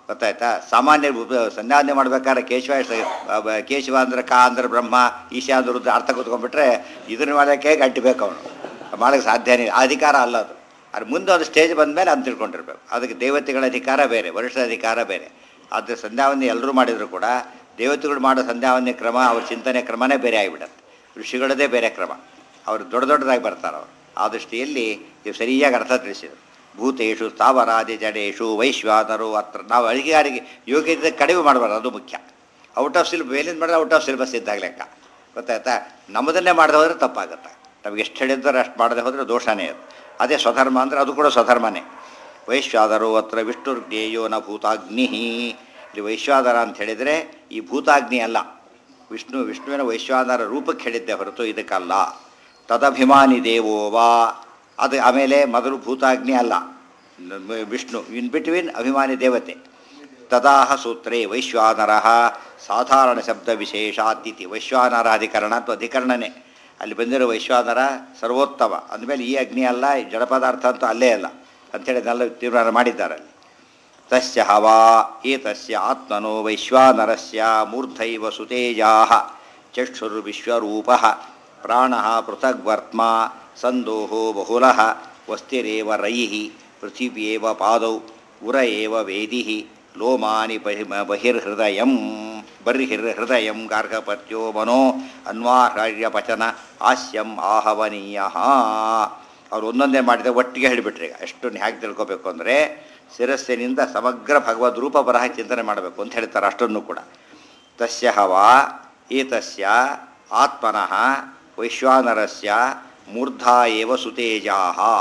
ಗೊತ್ತಾಯ್ತಾ ಸಾಮಾನ್ಯ ಉಪ- ಸಂಧ್ಯಾವಂದನೆ ಮಾಡ್ಬೇಕಾದ್ರೆ ಕೇಶವ ಸ- ಬ- ಕೇಶವ ಅಂದ್ರೆ ಕಾ ಅಂದ್ರೆ ಬ್ರಹ್ಮ ಈಶಾ ಅಂದ್ರೆ ರುದ್ರ ಅರ್ಥ ಕೂತ್ಕೊಂಡ್ಬಿಟ್ರೆ ಇದನ್ನ ಮಾಡೋಕ್ಕೆ ಗಂಟೆ ಬೇಕು ಅವನು ಮಾಡೋಕ್ಕೆ ಸಾಧ್ಯನೇ ಇಲ್ಲ. ಆ ಅಧಿಕಾರ ಅಲ್ಲ ಅದು ಅದ್ರ ಮುಂದೆ ಒಂದು ಸ್ಟೇಜ್ ಬಂದಮೇಲೆ ಅಂತ ತಿಳ್ಕೊಂಡಿರ್ಬೇಕು ಅದಕ್ಕೆ ದೇವತೆಗಳ ಅಧಿಕಾರ ಬೇರೆ ವರಿಷ್ಠ ಅಧಿಕಾರ ಬೇರೆ ಆದರೆ ಸಂಧ್ಯಾವಂದನೆ ಎಲ್ಲರೂ ಮಾಡಿದರೂ ಕೂಡ ದೇವತೆಗಳು ಮಾಡೋ ಸಂಧ್ಯಾವಂದನೆ ಕ್ರಮ ಅವ್ರ ಚಿಂತನೆ ಕ್ರಮನೇ ಬೇರೆ ಆಗಿಬಿಡುತ್ತೆ ಋಷಿಗಳದೇ ಬೇರೆ ಕ್ರಮ ಅವರು ದೊಡ್ಡ ದೊಡ್ಡದಾಗಿ ಬರ್ತಾರೆ ಅವರು ಆ ದೃಷ್ಟಿಯಲ್ಲಿ ಇವು ಸರಿಯಾಗಿ ಅರ್ಥ ತಿಳಿಸಿದರು ಭೂತೇಶು ಸ್ಥಾವರಾದಿ ಜಡೇಶು ವೈಶ್ವಾನರು ಅತ್ರ ನಾವು ಅಡಿಗೆಗಾರಿಗೆ ಯೋಗ್ಯತೆ ಕಡಿಮೆ ಮಾಡಬಾರ್ದು ಅದು ಮುಖ್ಯ ಔಟ್ ಆಫ್ ಸಿಲ್ ಮೇಲಿಂದ ಮಾಡಿದ್ರೆ ಔಟ್ ಆಫ್ ಸಿಲೆಬಸ್ ಇದ್ದಾಗ ಲೆಕ್ಕ ಗೊತ್ತಾಯ್ತಾ ನಮ್ಮದನ್ನೇ ಮಾಡದೆ ಹೋದರೆ ತಪ್ಪಾಗುತ್ತೆ ನಮ್ಗೆ ಎಷ್ಟು ಹೇಳಿದ್ರೆ ಅಷ್ಟು ಮಾಡದೆ ಹೋದರೆ ದೋಷನೇ ಅದು ಅದೇ ಸ್ವಧರ್ಮ ಅಂದರೆ ಅದು ಕೂಡ ಸ್ವಧರ್ಮನೇ ವೈಶ್ವಾದರು ಅತ್ರ ವಿಷ್ಣುರ್ಜ್ಞೇಯೋ ನ ಭೂತಾಗ್ನಿ ಇಲ್ಲಿ ವೈಶ್ವಾದರ ಅಂತ ಹೇಳಿದರೆ ಈ ಭೂತಾಗ್ನಿ ಅಲ್ಲ ವಿಷ್ಣು ವಿಷ್ಣುವಿನ ವೈಶ್ವಾನರ ರೂಪಕ್ಕೆ ಹೇಳಿದ್ದೆ ಹೊರತು ಇದಕ್ಕಲ್ಲ ತದಭಿಮಾನಿ ದೇವೋ ವಾ ಅದು ಆಮೇಲೆ ಮೊದಲು ಭೂತಾಗ್ನಿ ಅಲ್ಲ ನ- ವಿಷ್ಣು ಇನ್ ಬಿಟ್ವೀನ್ ಅಭಿಮಾನಿ ದೇವತೆ ತದಾಹ ಸೂತ್ರೇ ವೈಶ್ವಾನರ ಸಾಧಾರಣ ಶಬ್ದ ವಿಶೇಷಾತಿಥಿ ವೈಶ್ವಾನರ ಅಧಿಕರಣ ಅಥವಾ ಅಧಿಕರಣನೇ ಅಲ್ಲಿ ಬಂದಿರೋ ವೈಶ್ವಾನರ ಸರ್ವೋತ್ತಮ ಅಂದಮೇಲೆ ಈ ಅಗ್ನಿ ಅಲ್ಲ ಈ ಜಡ ಪದಾರ್ಥ ಅಂತೂ ಅಲ್ಲೇ ಅಲ್ಲ ಅಂಥೇಳಿ ಅದನ್ನೆಲ್ಲ ತೀರ್ಮಾನ ಮಾಡಿದ್ದಾರೆ ಅಲ್ಲಿ ತಸ್ಯ ಹವಾ ಏತಸ್ಯ ಆತ್ಮನೋ ವೈಶ್ವಾನರಸ್ಯ ಮೂರ್ಧೈವ ಸುತೇಜಾ ಚಕ್ಷುರ್ವಿಶ್ವರೂಪ ಪ್ರಾಣ ಪೃಥಗ್ವರ್ತ್ಮ ಸಂದೋಹೋ ಬಹುಲ ವಸ್ತಿರೇವ ರೈ ಪೃಥಿವ್ಯೇವ ಪಾದೌ ಉರ ಏವ ವೇದಿ ಲೋಮಾನಿ ಬಹಿ ಬಹಿರ್ಹೃದಯಂ ಬರ್ಹಿರ್ಹೃದಯಂ ಗಾರ್ಹಪತ್ಯೋ ಮನೋ ಅನ್ವಾಹಾರ್ಯ ಪಚನ ಹಾಸ್ಯಂ ಆಹವನೀಯ ಅವ್ರು ಒಂದೊಂದೇ ಮಾಡಿದ ಒಟ್ಟಿಗೆ ಹೇಳಿಬಿಟ್ರಿ ಈಗ ಎಷ್ಟು ಹೇಗೆ ತಿಳ್ಕೊಬೇಕು ಅಂದರೆ ಶಿರಸ್ಸಿನಿಂದ ಸಮಗ್ರ ಭಗವದ್ ರೂಪ ಬರಹ ಚಿಂತನೆ ಮಾಡಬೇಕು ಅಂತ ಹೇಳ್ತಾರೆ ಅಷ್ಟನ್ನು ಕೂಡ ತಸ್ಯ ಹವಾ ಏತಸ್ಯ ಆತ್ಮನಃ ವೈಶ್ವಾನರಸ್ಯ ಮೂರ್ಧಾ ಏವ ಸುತೇಜಾ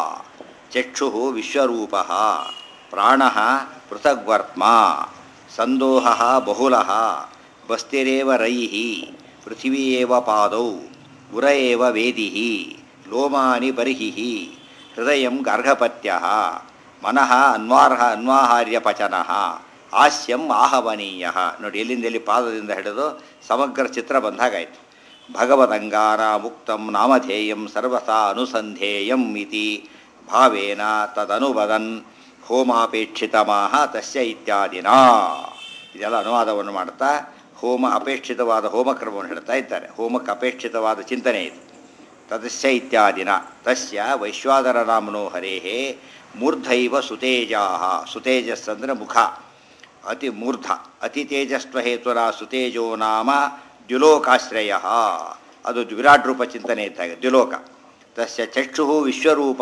ಚಕ್ಷು ವಿಶ್ವರೂಪ ಪ್ರಾಣ ಪೃಥಗ್ವರ್ತ್ಮ ಸಂದೋಹ ಬಹುಲ ಬಸ್ತಿರೇವ ರೈ ಪೃಥಿವೀ ಏವ ಪಾದೌ ಉರ ಏವ ವೇದಿ ಲೋಮಾನಿ ಬರ್ಹಿ ಹೃದಯ ಗಾರ್ಹಪತ್ಯ ಮನಃ ಅನ್ವಾರ್ಹ ಅನ್ವಾಹಾರ್ಯ ಪಚನ ಹಾಸ್ಯಂ ಆಹವನೀಯ ನೋಡಿ ಎಲ್ಲಿಂದ ಎಲ್ಲಿ ಪಾದದಿಂದ ಹಿಡಿದು ಸಮಗ್ರ ಚಿತ್ರ ಬಂದಾಗಾಯ್ತು ಭಗವದಂಗಾನ ಮುಕ್ತಂ ನಾಮಧೇಯಂ ಸರ್ವಸಾ ಅನುಸಂಧೇಯಂ ಇತಿ ಭಾವೇನ ತದನುವದನ್ ಹೋಮಾಪೇಕ್ಷಿತಮಾಹ ತಸ್ಯ ಇತ್ಯಾದಿನ ಇದೆಲ್ಲ ಅನುವಾದವನ್ನು ಮಾಡ್ತಾ ಹೋಮ ಅಪೇಕ್ಷಿತವಾದ ಹೋಮಕ್ರಮವನ್ನು ಹೇಳ್ತಾ ಇದ್ದಾರೆ ಹೋಮಕ್ಕೆ ಅಪೇಕ್ಷಿತವಾದ ಚಿಂತನೆ ಇದು ತದಸ್ಯ ಇತ್ಯಾದಿನ ತಸ್ಯ ವೈಶ್ವಾದರ ನಾಮನೋ ಹರೇಃ ಮೂರ್ಧೈವ ಸುತೇಜಾ ಸುತೇಜಸ್ ಅಂದರೆ ಮುಖ ಅತಿ ಮೂರ್ಧ ಅತಿ ತೇಜಸ್ವ ಹೇತುರ ಸುತೇಜೋ ನಾಮ ದ್ಯುಲೋಕಾಶ್ರಯ ಅದು ವಿರಾಟ್ ರೂಪ ಚಿಂತನೆ ಇದ್ದಾಗ ದ್ಯುಲೋಕ ತಸ್ಯ ಚಕ್ಷು ವಿಶ್ವರೂಪ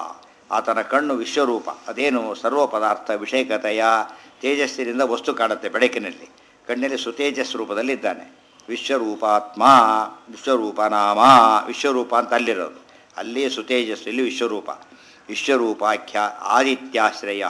ಆತನ ಕಣ್ಣು ವಿಶ್ವರೂಪ ಅದೇನು ಸರ್ವ ಪದಾರ್ಥ ವಿಷಯಕತೆಯ ತೇಜಸ್ಸಿನಿಂದ ವಸ್ತು ಕಾಣುತ್ತೆ ಬೆಳಕಿನಲ್ಲಿ ಕಣ್ಣಲ್ಲಿ ಸುತೇಜಸ್ ರೂಪದಲ್ಲಿದ್ದಾನೆ ವಿಶ್ವರೂಪಾತ್ಮ ವಿಶ್ವರೂಪ ನಾಮ ವಿಶ್ವರೂಪ ಅಂತ ಅಲ್ಲಿರೋದು ಅಲ್ಲಿ ಸುತೇಜಸ್ಸು ಇಲ್ಲಿ ವಿಶ್ವರೂಪ ವಿಶ್ವರೂಪಾಖ್ಯ ಆದಿತ್ಯಾಶ್ರಯ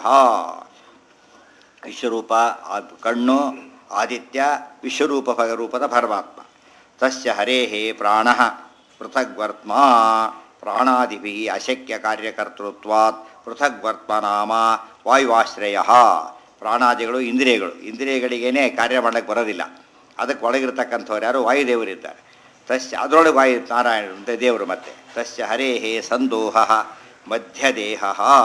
ವಿಶ್ವರೂಪ ಆ ಕಣ್ಣು ಆದಿತ್ಯ ವಿಶ್ವರೂಪ ಭಗರೂಪದ ಪರಮಾತ್ಮ ತಸ್ಯ ಹರೇಃ ಪ್ರಾಣ ಪೃಥಗ್ವರ್ತ್ಮ ಪ್ರಾಣಾದಿಭಿ ಅಶಕ್ಯ ಕಾರ್ಯಕರ್ತೃತ್ವಾತ್ ಪೃಥಗ್ವರ್ತ್ಮ ನಾಮ ವಾಯುವಾಶ್ರಯ ಪ್ರಾಣಾದಿಗಳು ಇಂದ್ರಿಯಗಳು ಇಂದ್ರಿಯಗಳಿಗೇನೆ ಕಾರ್ಯ ಮಾಡಕ್ಕೆ ಬರೋದಿಲ್ಲ ಅದಕ್ಕೆ ಒಳಗಿರ್ತಕ್ಕಂಥವ್ರು ಯಾರು ವಾಯುದೇವರಿದ್ದಾರೆ ತಸ್ಯ ಅದರೊಳಗೆ ವಾಯು ನಾರಾಯಣ ಅಂತ ದೇವರು ಮತ್ತೆ ತಸ್ಯ ಹರೇಃ ಸಂದೋಹ ಮಧ್ಯದೇಹ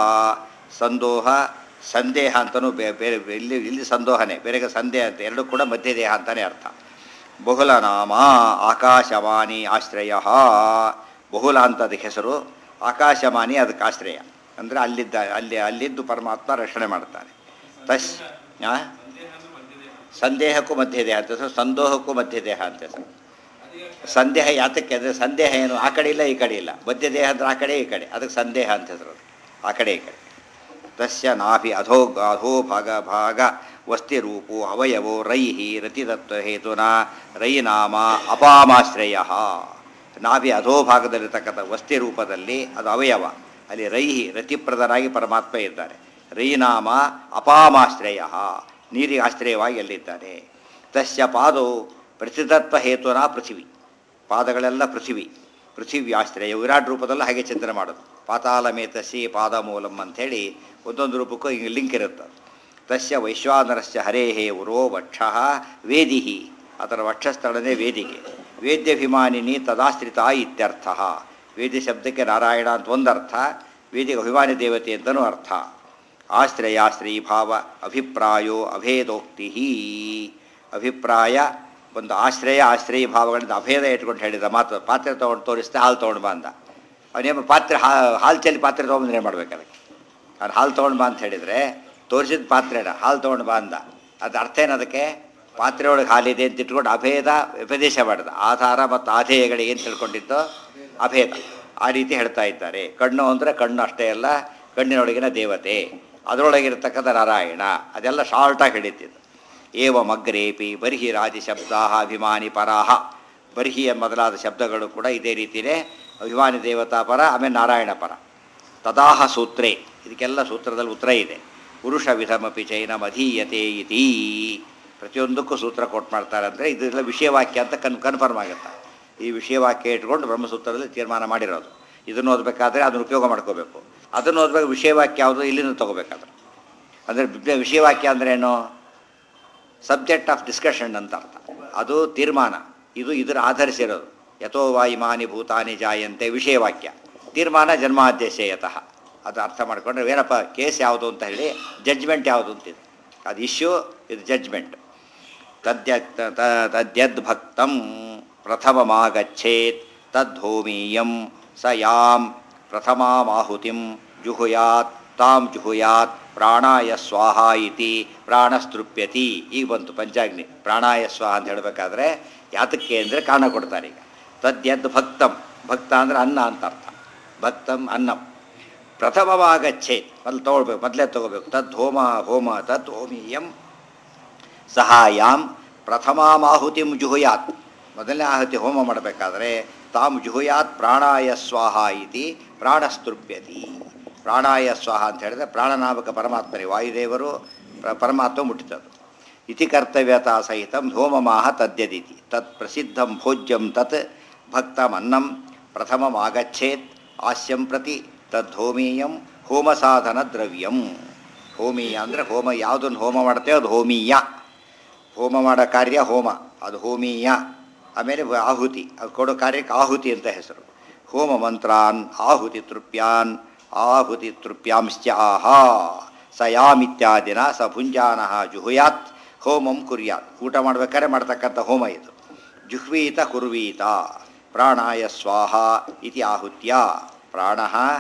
ಸಂದೋಹ ಸಂದೇಹ ಅಂತಲೂ ಬೇ- ಬೇರೆ ಇಲ್ಲಿ ಇಲ್ಲಿ ಸಂದೋಹನೆ ಬೇರೆಗೆ ಸಂದೇಹ ಅಂತ ಎರಡೂ ಕೂಡ ಮಧ್ಯದೇಹ ಅಂತಲೇ ಅರ್ಥ ಬಹುಲ ನಾಮ ಆಕಾಶವಾಣಿ ಆಶ್ರಯ ಬಹುಲ ಅಂತ ಅದಕ್ಕೆ ಹೆಸರು ಆಕಾಶವಾಣಿ ಅದಕ್ಕೆ ಆಶ್ರಯ ಅಂದರೆ ಅಲ್ಲಿದ್ದ ಅಲ್ಲಿ ಅಲ್ಲಿದ್ದು ಪರಮಾತ್ಮ ರಕ್ಷಣೆ ಮಾಡ್ತಾನೆ ತಸ್ ಆ? ಸಂದೇಹಕ್ಕೂ ಮಧ್ಯದೇಹ ಅಂತ ಹೆಸರು ಸಂದೋಹಕ್ಕೂ ಮಧ್ಯದೇಹ ಅಂತ ಹೆಸರು ಸಂದೇಹ ಯಾತಕ್ಕೆ ಅಂದರೆ ಸಂದೇಹ ಏನು ಆ ಕಡೆ ಇಲ್ಲ ಈ ಕಡೆ ಇಲ್ಲ ಮಧ್ಯ ದೇಹ ಅಂದ್ರೆ ಆ ಕಡೆ ಈ ಕಡೆ ಅದಕ್ಕೆ ಸಂದೇಹ ಅಂತ ಹೆಸರು ಅದು. ಆ ಕಡೆ ಈ ಕಡೆ ತಸ್ಯ ನಾಭಿ ಅಧೋ ಅಧೋ ಭಾಗ ಭಾಗ ವಸ್ತಿ ರೂಪೋ ಅವಯವೋ ರೈಹಿ ರತಿತತ್ವ ಹೇತುನ ರೈ ನಾಮ ಅಪಾಮಾಶ್ರಯ ನಾಭಿ ಅಧೋಭಾಗದಲ್ಲಿರ್ತಕ್ಕಂಥ ವಸ್ತಿ ರೂಪದಲ್ಲಿ ಅದು ಅವಯವ ಅಲ್ಲಿ ರೈಹಿ ರತಿಪ್ರದರಾಗಿ ಪರಮಾತ್ಮ ಇದ್ದಾರೆ ರೈ ನಾಮ ಅಪಾಮಾಶ್ರಯ ನೀರಿಗೆ ಆಶ್ರಯವಾಗಿ ಎಲ್ಲಿದ್ದಾನೆ ತಸ್ಯ ಪಾದೋ ಪ್ರತಿತತ್ವ ಹೇತುನ ಪೃಥಿವಿ ಪಾದಗಳೆಲ್ಲ ಪೃಥಿವಿ ಪೃಥಿವ್ಯಾಶ್ರಯ ವಿರಾಟ್ ರೂಪದಲ್ಲೂ ಹಾಗೆ ಚಿಂತನೆ ಮಾಡೋದು ಪಾತಾಳ ಮೇತಸಿ ಪಾದ ಮೂಲಂ ಅಂಥೇಳಿ ಒಂದೊಂದು ರೂಪಕ್ಕೂ ಹಿಂಗೆ ಲಿಂಕ್ ಇರುತ್ತೆ ತಸ್ಯ ವೈಶ್ವಾನರಸ್ಯ ಹರೇಹೇ ಉರೋ ವಕ್ಷ ವೇದಿ ಅದರ ವಕ್ಷಸ್ಥಳನೇ ವೇದಿಕೆ ವೇದ್ಯಭಿಮಾನಿನಿ ತದಾಶ್ರಿತ ಇತ್ಯರ್ಥ ವೇದಿ ಶಬ್ದಕ್ಕೆ ನಾರಾಯಣ ಅಂತ ಒಂದರ್ಥ ವೇದಿಗೆ ಅಭಿಮಾನಿ ದೇವತೆ ಅಂತಲೂ ಅರ್ಥ ಆಶ್ರಯಾಶ್ರಯಿ ಭಾವ ಅಭಿಪ್ರಾಯೋ ಅಭೇದೋಕ್ತಿ ಅಭಿಪ್ರಾಯ ಒಂದು ಆಶ್ರಯ ಆಶ್ರಯಿ ಭಾವಗಳಿಂದ ಅಭೇದ ಇಟ್ಕೊಂಡು ಹೇಳಿದ ಮಾತು ಪಾತ್ರೆ ತೊಗೊಂಡು ತೋರಿಸ್ದೆ ಹಾಲು ತೊಗೊಂಡು ಬಾ ಅಂದ ಅವನೇನು ಪಾತ್ರೆ ಹಾ- ಹಾಲು ಚೆಲ್ಲಿ ಪಾತ್ರೆ ತೊಗೊಂಡ್ರೆ ಏನು ಮಾಡ್ಬೇಕು ಅದಕ್ಕೆ ಅವ್ನು ಹಾಲು ತೊಗೊಂಡು ಬಾ ಅಂತ ಹೇಳಿದರೆ ತೋರಿಸಿದ ಪಾತ್ರೆನ ಹಾಲು ತೊಗೊಂಡು ಬಾ ಅಂದ ಅದು ಅರ್ಥ ಏನದಕ್ಕೆ ಪಾತ್ರೆ ಒಳಗೆ ಹಾಲಿದೆ ಅಂತ ಇಟ್ಕೊಂಡು ಅಭೇದ ಉಪದೇಶ ಮಾಡಿದ ಆಧಾರ ಮತ್ತು ಆಧೇಯಗಳಿಗೆ ಏನು ತಿಳ್ಕೊಂಡಿದ್ದು ಅಭೇದ ಆ ರೀತಿ ಹೇಳ್ತಾ ಇದ್ದಾರೆ ಕಣ್ಣು ಅಂದರೆ ಕಣ್ಣು ಅಷ್ಟೇ ಅಲ್ಲ ಕಣ್ಣಿನೊಳಗಿನ ದೇವತೆ ಅದರೊಳಗಿರತಕ್ಕಂಥ ನಾರಾಯಣ ಅದೆಲ್ಲ ಶಾರ್ಟಾಗಿ ಹಿಡಿತಿದ್ದು ಏವಂ ಅಗ್ರೇಪಿ ಬರ್ಹಿ ರಾಜಿ ಶಬ್ದ ಅಭಿಮಾನಿ ಪರಾಹ ಬರ್ಹಿಯ ಮೊದಲಾದ ಶಬ್ದಗಳು ಕೂಡ ಇದೇ ರೀತಿಯೇ ಅಭಿಮಾನಿ ದೇವತಾ ಪರ ಆಮೇಲೆ ನಾರಾಯಣ ಪರ ತದಾಹ ಸೂತ್ರೇ ಇದಕ್ಕೆಲ್ಲ ಸೂತ್ರದಲ್ಲಿ ಉತ್ತರ ಇದೆ ಪುರುಷ ವಿಧಮಪಿ ಚೈನಂ ಅಧೀಯತೆ ಇತಿ ಪ್ರತಿಯೊಂದಕ್ಕೂ ಸೂತ್ರ ಕೊಟ್ಟು ಮಾಡ್ತಾರೆ ಅಂದರೆ ಇದೆಲ್ಲ ವಿಷಯವಾಕ್ಯ ಅಂತ ಕನ್ ಕನ್ಫರ್ಮ್ ಆಗುತ್ತೆ ಈ ವಿಷಯವಾಕ್ಯ ಇಟ್ಕೊಂಡು ಬ್ರಹ್ಮಸೂತ್ರದಲ್ಲಿ ತೀರ್ಮಾನ ಮಾಡಿರೋದು ಇದನ್ನು ಓದಬೇಕಾದ್ರೆ ಅದನ್ನು ಉಪಯೋಗ ಮಾಡ್ಕೋಬೇಕು ಅದನ್ನು ಓದಬೇಕು ವಿಷಯವಾಕ್ಯ ಯಾವುದು ಇಲ್ಲಿಂದ ತೊಗೋಬೇಕಾದ್ರೆ ಅಂದರೆ ವಿಷಯವಾಕ್ಯ ಅಂದ್ರೇನು ಸಬ್ಜೆಕ್ಟ್ ಆಫ್ ಡಿಸ್ಕಷನ್ ಅಂತ ಅರ್ಥ ಅದು ತೀರ್ಮಾನ ಇದು ಇದರ ಆಧರಿಸಿರೋದು ಯಥೋ ವಾಯುಮಾನಿ ಭೂತಾನಿ ಜಾಯಂತೆ ವಿಷಯವಾಕ್ಯ ತೀರ್ಮಾನ ಜನ್ಮಾದ್ಯಶಯತಃ ಅದು ಅರ್ಥ ಮಾಡ್ಕೊಂಡ್ರೆ ಏನಪ್ಪ ಕೇಸ್ ಯಾವುದು ಅಂತ ಹೇಳಿ ಜಡ್ಜ್ಮೆಂಟ್ ಯಾವುದು ಅಂತಿದೆ ಅದು ಇಶ್ಯೂ ಇದು ಜಡ್ಜ್ಮೆಂಟ್ ತದ್ಯ ತದ್ಯದ್ ಭಕ್ತಂ ಪ್ರಥಮಮಾಗಚ್ಚೇತ್ ತದ್ಧೂಮೀಯಂ ಸ ಯಾಂ ಪ್ರಥಮಾಮಾಹುತಿಂ ಜುಹುಯಾತ್ ತಾಂ ಜುಹುಯಾತ್ ಪ್ರಾಣಾಯ ಸ್ವಾಹ ಇತಿ ಪ್ರಾಣಸ್ತೃಪ್ಯತಿ ಈಗ ಬಂತು ಪಂಚಾಗ್ನಿ ಪ್ರಾಣಾಯ ಸ್ವಾಹ ಅಂತ ಹೇಳಬೇಕಾದ್ರೆ ಯಾತಕ್ಕೆ ಅಂದರೆ ಕಾರಣ ಕೊಡ್ತಾರೆ ಈಗ ತದ್ಯದ್ ಭಕ್ತಂ ಭಕ್ತ ಅಂದರೆ ಅನ್ನ ಅಂತ ಅರ್ಥ ಭಕ್ತಂ ಅನ್ನಂ ಪ್ರಥಮವಾಗಚ್ಚೇತ್ ಮೊದಲು ತೊಗೊಳ್ಬೇಕು ಮೊದಲೇ ತೊಗೋಬೇಕು ತದ್ ಹೋಮ ಹೋಮ ತದ್ ಹೋಮೀಯಂ ಸಹಾಯಾಂ ಪ್ರಥಮಾಮಾಹುತಿಂ ಜುಹುಯಾತ್ ಮೊದಲನೇ ಆಹುತಿ ಹೋಮ ಮಾಡಬೇಕಾದ್ರೆ ತಾಮ್ ಜುಹುಯಾತ್ ಪ್ರಾಣಾಯ ಸ್ವಾಹ ಇತಿ ಪ್ರಾಣಸ್ತೃಪ್ಯತಿ ಪ್ರಾಣಾಯ ಸ್ವಾಹ ಅಂತ ಹೇಳಿದ್ರೆ ಪ್ರಾಣನಾಮಕ ಪರಮಾತ್ಮನೇ ವಾಯುದೇವರು ಪ್ರ- ಪರಮಾತ್ಮ ಮುಟ್ಟಿತದು ಇತಿ ಕರ್ತವ್ಯತಾ ಸಹಿತಂ ಹೋಮಮಾಹ ತದ್ಯದಿತಿ ತತ್ ಪ್ರಸಿದ್ಧಂ ಭೋಜ್ಯಂ ತತ್ ಭಕ್ತಮನ್ನಂ ಪ್ರಥಮಮಾಗಚ್ಚೇತ್ ಆಸ್ಯಂ ಪ್ರತಿ ತದ್ಹೋಮೀಯಂ ಹೋಮ ಸಾಧನ ದ್ರವ್ಯಂ ಹೋಮೀಯ ಅಂದರೆ ಹೋಮ ಯಾವುದನ್ನು ಹೋಮ ಮಾಡ್ತೇವೆ ಅದು ಹೋಮೀಯ ಹೋಮ ಮಾಡೋ ಕಾರ್ಯ ಹೋಮ ಅದು ಹೋಮೀಯ ಆಮೇಲೆ ವ- ಆಹುತಿ ಅದು ಕೊಡೋ ಕಾರ್ಯಕ್ಕೆ ಆಹುತಿ ಅಂತ ಹೆಸರು ಹೋಮ ಮಂತ್ರಾನ್ ಆಹುತಿ ತೃಪ್ಯಾನ್ ಆಹುತಿ ತೃಪ್ಯಾಂಶ್ಚ ಆಹಾ ಸ ಯಾಮಿತ್ಯಾದಿನ ಸ ಭುಂಜಾನಃ ಜುಹುಯಾತ್ ಹೋಮಂ ಕುರ್ಯಾತ್ ಊಟ ಮಾಡ್ಬೇಕಾದ್ರೆ ಮಾಡ್ತಕ್ಕಂಥ ಹೋಮ ಇದು ಜುಹ್ವೀತ ಕುರ್ವೀತ ಪ್ರಾಣಾಯ ಸ್ವಾಹ ಇತಿ ಆಹುತ್ಯ ಪ್ರಾಣ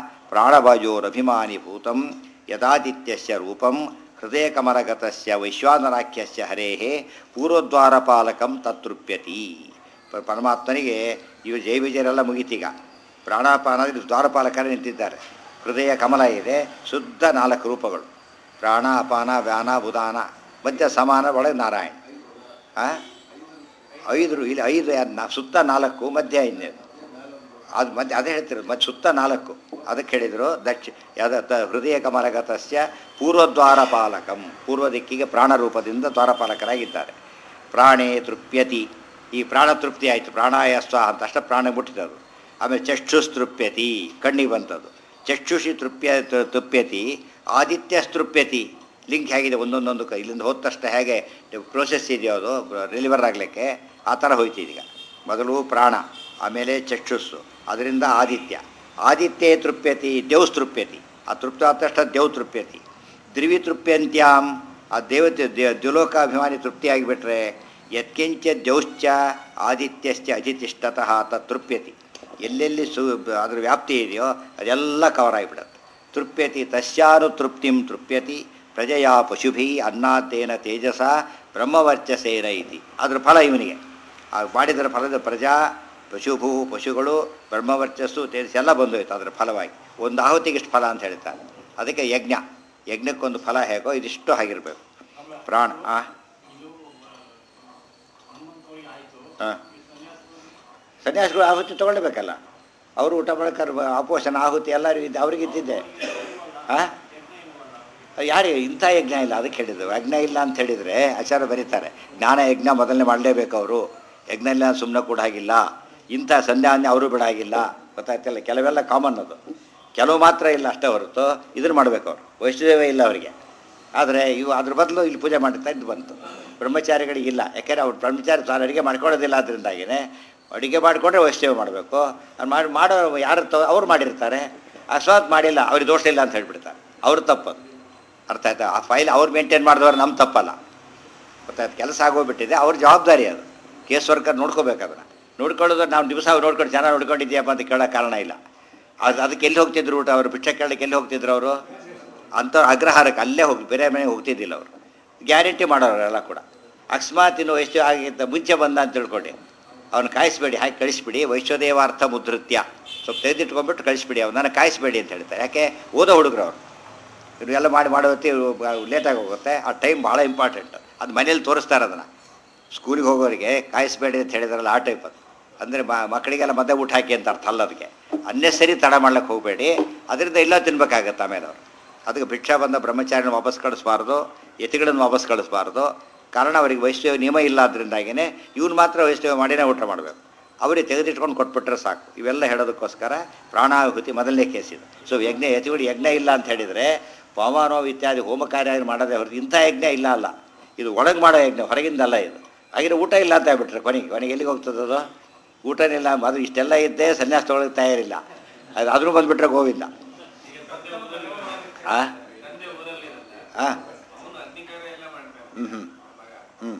ಪ್ರಾಣವಾಯೋರಭಿಮಾನಿಭೂತಂ ಯದಾದಿತ್ಯಸ್ಯ ರೂಪಂ ಹೃದಯಕಮಲಗತಸ್ಯ ವೈಶ್ವಾನರಾಖ್ಯಸ್ಯ ಹರೇಃ ಪೂರ್ವದ್ವಾರಪಾಲಕಂ ತತ್ತೃಪ್ಯತಿ ಪ- ಪರಮಾತ್ಮನಿಗೆ ಇವು ಜೈ ವಿಜಯರೆಲ್ಲ ಮುಗೀತೀಗ ಪ್ರಾಣಾಪಾನ ದ್ವಾರಪಾಲಕರೇ ನಿಂತಿದ್ದಾರೆ ಹೃದಯ ಕಮಲ ಇದೆ ಶುದ್ಧ ನಾಲ್ಕು ರೂಪಗಳು ಪ್ರಾಣ ಅಪಾನ ವ್ಯಾನ ಉದಾನ ಮಧ್ಯ ಸಮಾನ ಒಳಗೆ ನಾರಾಯಣ ಆ? ಐದು ರು- ಇಲ್ಲಿ ಐದು ಯಾರು ನಾ ಸುತ್ತ ನಾಲ್ಕು ಮಧ್ಯ ಇನ್ನೇನು ಅದು ಮಧ್ಯ ಅದೇ ಹೇಳ್ತಿರೋದು ಮತ್ತೆ ಸುತ್ತ ನಾಲ್ಕು ಅದಕ್ಕೆ ಹೇಳಿದರು ದಕ್ಷ ಯಾವ್ದು ತ ಹೃದಯ ಕಮಲಗತಸ್ಯ ಪೂರ್ವದ್ವಾರ ಪಾಲಕಂ ಪೂರ್ವ ದಿಕ್ಕಿಗೆ ಪ್ರಾಣ ರೂಪದಿಂದ ದ್ವಾರಪಾಲಕರಾಗಿದ್ದಾರೆ ಪ್ರಾಣೇ ತೃಪ್ಯತಿ ಈ ಪ್ರಾಣ ತೃಪ್ತಿ ಆಯಿತು ಪ್ರಾಣಾಯ ಸ್ವಾಹ ಅಂತ ಅಷ್ಟ ಪ್ರಾಣ ಮುಟ್ಟಿದದು ಆಮೇಲೆ ಚಕ್ಷುಸ್ ತೃಪ್ಯತಿ ಕಣ್ಣಿಗೆ ಬಂತದ್ದು ಚಕ್ಷುಷಿ ತೃಪ್ಯ ತ- ತೃಪ್ಯತಿ ಆದಿತ್ಯ ತೃಪ್ಯತಿ ಲಿಂಕ್ ಹೇಗಿದೆ ಒಂದೊಂದೊಂದು ಕ- ಇಲ್ಲಿಂದ ಹೋದ ತಕ್ಷಣ ಹೇಗೆ ಪ್ರೋಸೆಸ್ ಇದೆಯೋ ಅದು ಡೆಲಿವರ್ ಆಗಲಿಕ್ಕೆ ಆ ಥರ ಹೋಯ್ತು ಈಗ ಮೊದಲು ಪ್ರಾಣ ಆಮೇಲೆ ಚಕ್ಷುಸ್ಸು ಅದರಿಂದ ಆದಿತ್ಯ ಆದಿತ್ಯೇ ತೃಪ್ಯತಿ ದೇವ್ ತೃಪ್ಯತಿ ಆ ತೃಪ್ತ ಆದ ತಕ್ಷಣ ದೇವ್ ತೃಪ್ಯತಿ ದ್ರಿವಿ ತೃಪ್ಯಂತ್ಯಾಂ ಆ ದೇವತೆ ದೇ- ದ್ಯುಲೋಕಾಭಿಮಾನಿ ತೃಪ್ತಿಯಾಗಿಬಿಟ್ರೆ ಯತ್ಕಿಂಚ ದ್ಯೌಶ್ಚ ಆದಿತ್ಯಶ್ಚ ಅಜಿತಿಷ್ಠತಃ ತತ್ ತೃಪ್ಯತಿ ಎಲ್ಲೆಲ್ಲಿ ಸು ಅದ್ರ ವ್ಯಾಪ್ತಿ ಇದೆಯೋ ಅದೆಲ್ಲ ಕವರ್ ಆಗಿಬಿಡುತ್ತೆ ತೃಪ್ಯತಿ ತಸ್ಯಾನು ತೃಪ್ತಿಂ ತೃಪ್ಯತಿ ಪ್ರಜೆಯ ಪಶುಭಿ ಅನ್ನದ್ದೇನ ತೇಜಸ ಬ್ರಹ್ಮವರ್ಚಸೇನ ಇತಿ ಅದ್ರ ಫಲ ಇವನಿಗೆ ಆ ಮಾಡಿದರ ಫಲದ ಪ್ರಜಾ ಪಶುಭೂ ಪಶುಗಳು ಬ್ರಹ್ಮವರ್ಚಸ್ಸು ತೇಜಸ್ ಎಲ್ಲ ಬಂದೋಯ್ತು ಅದರ ಫಲವಾಗಿ ಒಂದು ಆಹುತಿಗೆ ಇಷ್ಟು ಫಲ ಅಂತ ಹೇಳ್ತಾರೆ ಅದಕ್ಕೆ ಯಜ್ಞ ಯಜ್ಞಕ್ಕೊಂದು ಫಲ ಹೇಗೋ ಇದಿಷ್ಟು ಆಗಿರಬೇಕು ಪ್ರಾಣ ಆ ಹಾಂ ಸನ್ಯಾಸಿಗಳು ಆಹುತಿ ತೊಗೊಳ್ಬೇಕಲ್ಲ ಅವರು ಊಟ ಮಾಡ್ಕರ್ ಆಪೋಷಣ ಆಹುತಿ ಎಲ್ಲರೂ ಇದ್ದು ಅವ್ರಿಗೆ ಇದ್ದಿದ್ದೆ ಹಾಂ ಯಾರಿಗೆ ಇಂಥ ಯಜ್ಞ ಇಲ್ಲ ಅದಕ್ಕೆ ಹೇಳಿದ್ದು ಯಜ್ಞ ಇಲ್ಲ ಅಂತ ಹೇಳಿದರೆ ಆಚಾರ್ಯ ಬರೀತಾರೆ ಜ್ಞಾನ ಯಜ್ಞ ಮೊದಲನೇ ಮಾಡಲೇಬೇಕು ಅವರು ಯಜ್ಞ ಇಲ್ಲ ಸುಮ್ಮನೆ ಕೂಡ ಹಾಗಿಲ್ಲ ಇಂಥ ಸಂಧ್ಯಾನ್ಯ ಅವರು ಬಿಡಾಗಿಲ್ಲ ಗೊತ್ತಾಗ್ತಿಲ್ಲ ಕೆಲವೆಲ್ಲ ಕಾಮನ್ ಅದು ಕೆಲವು ಮಾತ್ರ ಇಲ್ಲ ಅಷ್ಟೇ ಹೊರತು ಇದನ್ನು ಮಾಡಬೇಕು ಅವರು ವೈಷ್ಣದೇವ ಇಲ್ಲ ಅವರಿಗೆ ಆದರೆ ಇವು ಅದ್ರ ಬದಲು ಇಲ್ಲಿ ಪೂಜೆ ಮಾಡುತ್ತಾ ಇದು ಬಂತು ಬ್ರಹ್ಮಚಾರಿಗಳಿಗೆ ಇಲ್ಲ ಯಾಕೆಂದರೆ ಅವ್ರು ಬ್ರಹ್ಮಚಾರಿ ತಾನು ಅಡುಗೆ ಮಾಡ್ಕೊಳ್ಳೋದಿಲ್ಲ ಅದರಿಂದಾಗಿನೇ ಅಡುಗೆ ಮಾಡಿಕೊಂಡ್ರೆ ವೈಷ್ಣವ ಮಾಡಬೇಕು ಅದು ಮಾಡಿ ಮಾಡೋ ಯಾರು ತ ಅವ್ರು ಮಾಡಿರ್ತಾರೆ ಅಸ್ವಾತ್ ಮಾಡಿಲ್ಲ ಅವ್ರಿಗೆ ದೋಷ ಇಲ್ಲ ಅಂತ ಹೇಳ್ಬಿಡ್ತಾರೆ ಅವ್ರ ತಪ್ಪದು ಅರ್ಥ ಆಯ್ತಾ ಆ ಫೈಲ್ ಅವ್ರು ಮೇಂಟೈನ್ ಮಾಡಿದವ್ರು ನಮ್ಮ ತಪ್ಪಲ್ಲ ಗೊತ್ತಾಯ್ತು ಕೆಲಸ ಆಗೋಗ್ಬಿಟ್ಟಿದೆ ಅವ್ರ ಜವಾಬ್ದಾರಿ ಅದು ಕೇಸ್ ವರ್ಕರ್ ನೋಡ್ಕೋಬೇಕು ಅದನ್ನು ನೋಡ್ಕೊಳ್ಳೋದು ನಾವು ದಿವಸ ನೋಡ್ಕೊಂಡು ಚೆನ್ನಾಗಿ ನೋಡ್ಕೊಂಡಿದ್ದೀಯಪ್ಪ ಅಂತ ಕೇಳೋ ಕಾರಣ ಇಲ್ಲ ಅದು ಅದಕ್ಕೆ ಎಲ್ಲಿ ಹೋಗ್ತಿದ್ರು ಊಟ ಅವರು ಭಿಕ್ಷೆ ಕೇಳಕ್ಕೆ ಎಲ್ಲಿ ಹೋಗ್ತಿದ್ರು ಅವರು ಅಂಥ ಅಗ್ರಹಾರಕ್ಕೆ ಅಲ್ಲೇ ಹೋಗಿ ಬೇರೆ ಮನೆಗೆ ಹೋಗ್ತಿದ್ದಿಲ್ಲ ಅವರು ಗ್ಯಾರಂಟಿ ಮಾಡೋರೆಲ್ಲ ಕೂಡ ಅಕಸ್ಮಾತ್ ಇನ್ನು ವೈಶ್ಯ ಆಗಿದ್ದ ಮುಂಚೆ ಬಂದ ಅಂತ ತಿಳ್ಕೊಂಡು ಅವ್ನು ಕಾಯಿಸ್ಬೇಡಿ ಹಾಕಿ ಕಳಿಸ್ಬಿಡಿ ವೈಶ್ವದೇವಾರ್ಥ ಮುದ್ರತ್ಯ ಸ್ವಲ್ಪ ತೆಗೆದಿಟ್ಕೊಂಡ್ಬಿಟ್ಟು ಕಳಿಸ್ಬಿಡಿ ಅವನನ್ನು ಕಾಯಿಸ್ಬೇಡಿ ಅಂತ ಹೇಳ್ತಾರೆ ಯಾಕೆ ಓದೋ ಹುಡುಗರು ಅವರು ಇವರೆಲ್ಲ ಮಾಡಿ ಮಾಡೋ ಹೊತ್ತಿಗೆ ಲೇಟಾಗಿ ಹೋಗುತ್ತೆ ಆ ಟೈಮ್ ಭಾಳ ಇಂಪಾರ್ಟೆಂಟ್ ಅದು ಮನೇಲಿ ತೋರಿಸ್ತಾರೆ ಅದನ್ನು ಸ್ಕೂಲಿಗೆ ಹೋಗೋರಿಗೆ ಕಾಯಿಸ್ಬೇಡಿ ಅಂತ ಹೇಳಿದಾರಲ್ಲ ಆ ಟೈಪ್ ಅದು ಅಂದರೆ ಮಕ್ಕಳಿಗೆಲ್ಲ ಮದ್ದೆ ಊಟ ಹಾಕಿ ಅಂತ ಅರ್ಥ ಅಲ್ಲ ಅದಕ್ಕೆ ಅನ್ನೆಸರಿ ತಡ ಮಾಡ್ಲಿಕ್ಕೆ ಹೋಗಬೇಡಿ ಅದರಿಂದ ಎಲ್ಲ ತಿನ್ಬೇಕಾಗತ್ತೆ ಆಮೇಲೆ ಅವರು ಅದಕ್ಕೆ ಭಿಕ್ಷಾ ಬಂದ ಬ್ರಹ್ಮಚಾರಿನ ವಾಪಸ್ ಕಳಿಸ್ಬಾರ್ದು ಯತಿಗಳನ್ನು ವಾಪಸ್ ಕಳಿಸ್ಬಾರ್ದು ಕಾರಣ ಅವರಿಗೆ ವೈಷ್ಣವ ನಿಯಮ ಇಲ್ಲ ಅದರಿಂದಾಗಿಯೇ ಇವ್ನು ಮಾತ್ರ ವೈಷ್ಣವ ಮಾಡಿನೇ ಊಟ ಮಾಡಬೇಕು ಅವರಿಗೆ ತೆಗೆದಿಟ್ಕೊಂಡು ಕೊಟ್ಬಿಟ್ರೆ ಸಾಕು ಇವೆಲ್ಲ ಹೇಳೋದಕ್ಕೋಸ್ಕರ ಪ್ರಾಣಾಹುತಿ ಮೊದಲನೇ ಕೇಸ್ ಇದು ಸೊ ಯಜ್ಞ ಯತಿಗಳು ಯಜ್ಞ ಇಲ್ಲ ಅಂತ ಹೇಳಿದರೆ ಪವಮಾನೋ ಇತ್ಯಾದಿ ಹೋಮ ಕಾರ್ಯ ಮಾಡೋದೇ ಹೊರತು ಇಂಥ ಯಜ್ಞ ಇಲ್ಲ ಅಲ್ಲ ಇದು ಒಳಗೆ ಮಾಡೋ ಯಜ್ಞ ಹೊರಗಿಂದಲ್ಲ ಇದು ಹಾಗೆ ಊಟ ಇಲ್ಲ ಅಂತ ಹೇಳ್ಬಿಟ್ರೆ ಕೊನೆಗೆ ಕೊನೆಗೆ ಎಲ್ಲಿಗೆ ಹೋಗ್ತದದು ಊಟನಿಲ್ಲ ಅದು ಇಷ್ಟೆಲ್ಲ ಇದ್ದೇ ಸನ್ಯಾಸ ತೊಗೊಳಕ್ಕೆ ತಯಾರಿಲ್ಲ ಅದು ಆದರೂ ಬಂದುಬಿಟ್ರೆ ಗೋವಿಂದ ಆ ಹಾಂ ಹ್ಞೂ ಹ್ಞೂ ಹ್ಞೂ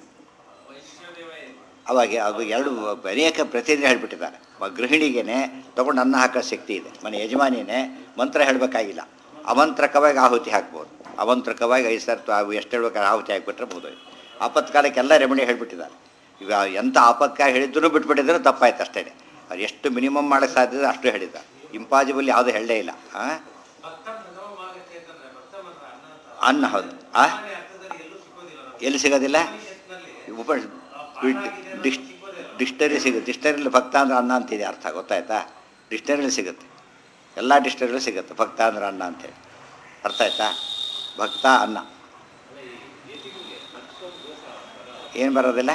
ಅವಾಗ ಅದು ಎರಡು ಅನೇಕ ಪ್ರತಿನಿಧಿ ಹೇಳ್ಬಿಟ್ಟಿದ್ದಾರೆ ಒಬ್ಬ ಗೃಹಿಣಿಗೇನೆ ತೊಗೊಂಡು ಅನ್ನ ಹಾಕೋ ಶಕ್ತಿ ಇದೆ ಮನೆ ಯಜಮಾನಿನೇ ಮಂತ್ರ ಹೇಳಬೇಕಾಗಿಲ್ಲ ಅಮಂತ್ರಕವಾಗಿ ಆಹುತಿ ಹಾಕ್ಬೋದು ಅಮಂತ್ರಕವಾಗಿ ಐದು ಸರ್ತು ಅವು ಎಷ್ಟು ಹೇಳ್ಬೇಕಾದ್ರೆ ಆಹುತಿ ಹಾಕ್ಬಿಟ್ರೆ ಬೋದು ಆಪತ್ಕಾಲಕ್ಕೆಲ್ಲ ರೆಮಿಡಿ ಹೇಳ್ಬಿಟ್ಟಿದ್ದಾರೆ ಈಗ ಎಂಥ ಆಪತ್ಕಾಲ ಹೇಳಿದ್ರು ಬಿಟ್ಬಿಟ್ಟಿದ್ರು ತಪ್ಪಾಯ್ತು ಅಷ್ಟೇ ಅವ್ರು ಎಷ್ಟು ಮಿನಿಮಮ್ ಮಾಡೋಕ್ಕೆ ಸಾಧ್ಯ ಇದೆ ಅಷ್ಟು ಹೇಳಿದ್ದಾರೆ ಇಂಪಾಸಿಬಲ್ ಯಾವುದೂ ಹೇಳೇ ಇಲ್ಲ ಹಾಂ ಅನ್ನ ಹೌದು ಆ ಎಲ್ಲಿ ಸಿಗೋದಿಲ್ಲ ಉಪ ಡಿಸ್ ಡಿಕ್ಷ್ನರಿ ಸಿಗುತ್ತೆ ಡಿಕ್ಷ್ನರಿಲಿ ಭಕ್ತ ಅಂದ್ರೆ ಅನ್ನ ಅಂತಿದೆ ಅರ್ಥ ಗೊತ್ತಾಯ್ತಾ ಡಿಕ್ಷ್ನರಿಲಿ ಸಿಗುತ್ತೆ ಎಲ್ಲ ಡಿಕ್ಷ್ನರಿಲೂ ಸಿಗುತ್ತೆ ಭಕ್ತ ಅಂದ್ರೆ ಅನ್ನ ಅಂತೇಳಿ ಅರ್ಥ ಆಯ್ತಾ ಭಕ್ತ ಅನ್ನ ಏನು ಬರೋದಿಲ್ಲ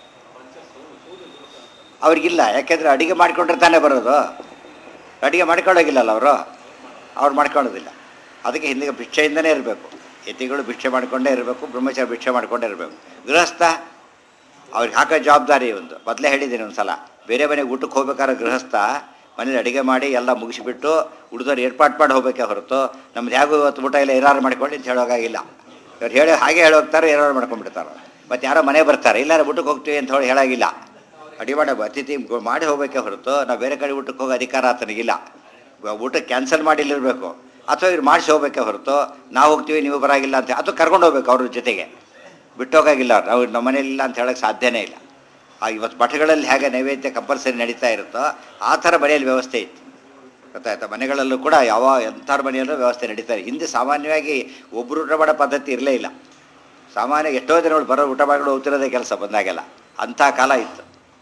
ಅವ್ರಿಗಿಲ್ಲ ಯಾಕೆಂದರೆ ಅಡುಗೆ ಮಾಡಿಕೊಂಡ್ರೆ ತಾನೇ ಬರೋದು ಅಡುಗೆ ಮಾಡ್ಕೊಳ್ಳೋಗಿಲ್ಲಲ್ಲ ಅವರು ಅವ್ರು ಮಾಡ್ಕೊಳ್ಳೋದಿಲ್ಲ ಅದಕ್ಕೆ ಹಿಂದಿಗೆ ಭಿಕ್ಷೆಯಿಂದನೇ ಇರಬೇಕು ಯತಿಗಳು ಭಿಕ್ಷೆ ಮಾಡಿಕೊಂಡೇ ಇರಬೇಕು ಬ್ರಹ್ಮಚಾರಿ ಭಿಕ್ಷೆ ಮಾಡಿಕೊಂಡೇ ಇರಬೇಕು ಗೃಹಸ್ಥ ಅವ್ರಿಗೆ ಹಾಕೋ ಜವಾಬ್ದಾರಿ ಒಂದು ಮೊದಲೇ ಹೇಳಿದ್ದೀನಿ ಒಂದು ಸಲ ಬೇರೆ ಮನೆಗೆ ಊಟಕ್ಕೆ ಹೋಗ್ಬೇಕಾದ್ರೆ ಗೃಹಸ್ಥ ಮನೇಲಿ ಅಡುಗೆ ಮಾಡಿ ಎಲ್ಲ ಮುಗಿಸಿಬಿಟ್ಟು ಉಳಿದವ್ರು ಏರ್ಪಾಡು ಮಾಡಿ ಹೋಗಬೇಕೆ ಹೊರತು ನಮ್ದು ಹೇಗೂ ಇವತ್ತು ಊಟ ಇಲ್ಲ ಏನಾರು ಮಾಡ್ಕೊಂಡು ಅಂತ ಹೇಳೋಕ್ಕಾಗಿಲ್ಲ ಇವ್ರು ಹೇಳಿ ಹಾಗೆ ಹೇಳಿ ಹೋಗ್ತಾರೆ ಏನಾರು ಮಾಡ್ಕೊಂಡ್ಬಿಡ್ತಾರೆ ಮತ್ತು ಯಾರೋ ಮನೆ ಬರ್ತಾರೆ ಇಲ್ಲಾರ ಊಟಕ್ಕೆ ಹೋಗ್ತೀವಿ ಅಂತ ಹೇಳಿ ಹೇಳಾಗಿಲ್ಲ ಅಡುಗೆ ಮಾಡೋ ಅತಿಥಿ ಮಾಡಿ ಹೋಗಬೇಕೆ ಹೊರತು ನಾವು ಬೇರೆ ಕಡೆ ಊಟಕ್ಕೆ ಹೋಗೋ ಅಧಿಕಾರ ಆತನಿಗಿಲ್ಲ ಊಟ ಕ್ಯಾನ್ಸಲ್ ಮಾಡಿಲ್ಲಿರಬೇಕು ಅಥವಾ ಇವ್ರು ಮಾಡಿಸಿ ಹೋಗಬೇಕೆ ಹೊರತು ನಾವು ಹೋಗ್ತೀವಿ ನೀವು ಬರಾಗಿಲ್ಲ ಅಂತ ಅಥವಾ ಕರ್ಕೊಂಡು ಹೋಗ್ಬೇಕು ಅವ್ರ ಜೊತೆಗೆ ಬಿಟ್ಟು ಹೋಗಾಗಿಲ್ಲ ಅವ್ರು ನಾವು ನಮ್ಮ ಮನೇಲಿಲ್ಲ ಅಂತ ಹೇಳೋಕ್ಕೆ ಸಾಧ್ಯನೇ ಇಲ್ಲ ಆ ಇವತ್ತು ಮಠಗಳಲ್ಲಿ ಹೇಗೆ ನೈವೇದ್ಯ ಕಂಪಲ್ಸರಿ ನಡೀತಾ ಇರುತ್ತೋ ಆ ಥರ ಮನೆಯಲ್ಲಿ ವ್ಯವಸ್ಥೆ ಇತ್ತು ಗೊತ್ತಾಯ್ತಾ ಮನೆಗಳಲ್ಲೂ ಕೂಡ ಯಾವ ಎಂಥವ್ರ ಮನೆಯಲ್ಲೂ ವ್ಯವಸ್ಥೆ ನಡೀತಾರೆ ಹಿಂದೆ ಸಾಮಾನ್ಯವಾಗಿ ಒಬ್ಬರು ಊಟ ಮಾಡೋ ಪದ್ಧತಿ ಇರಲೇ ಇಲ್ಲ ಸಾಮಾನ್ಯ ಎಷ್ಟೋ ದಿನಗಳು ಬರೋ ಊಟ ಮಾಡಿಕೊಂಡು ಹೋಗ್ತಿರೋದೇ ಕೆಲಸ ಬಂದಾಗೆಲ್ಲ ಅಂಥ ಕಾಲ ಇತ್ತು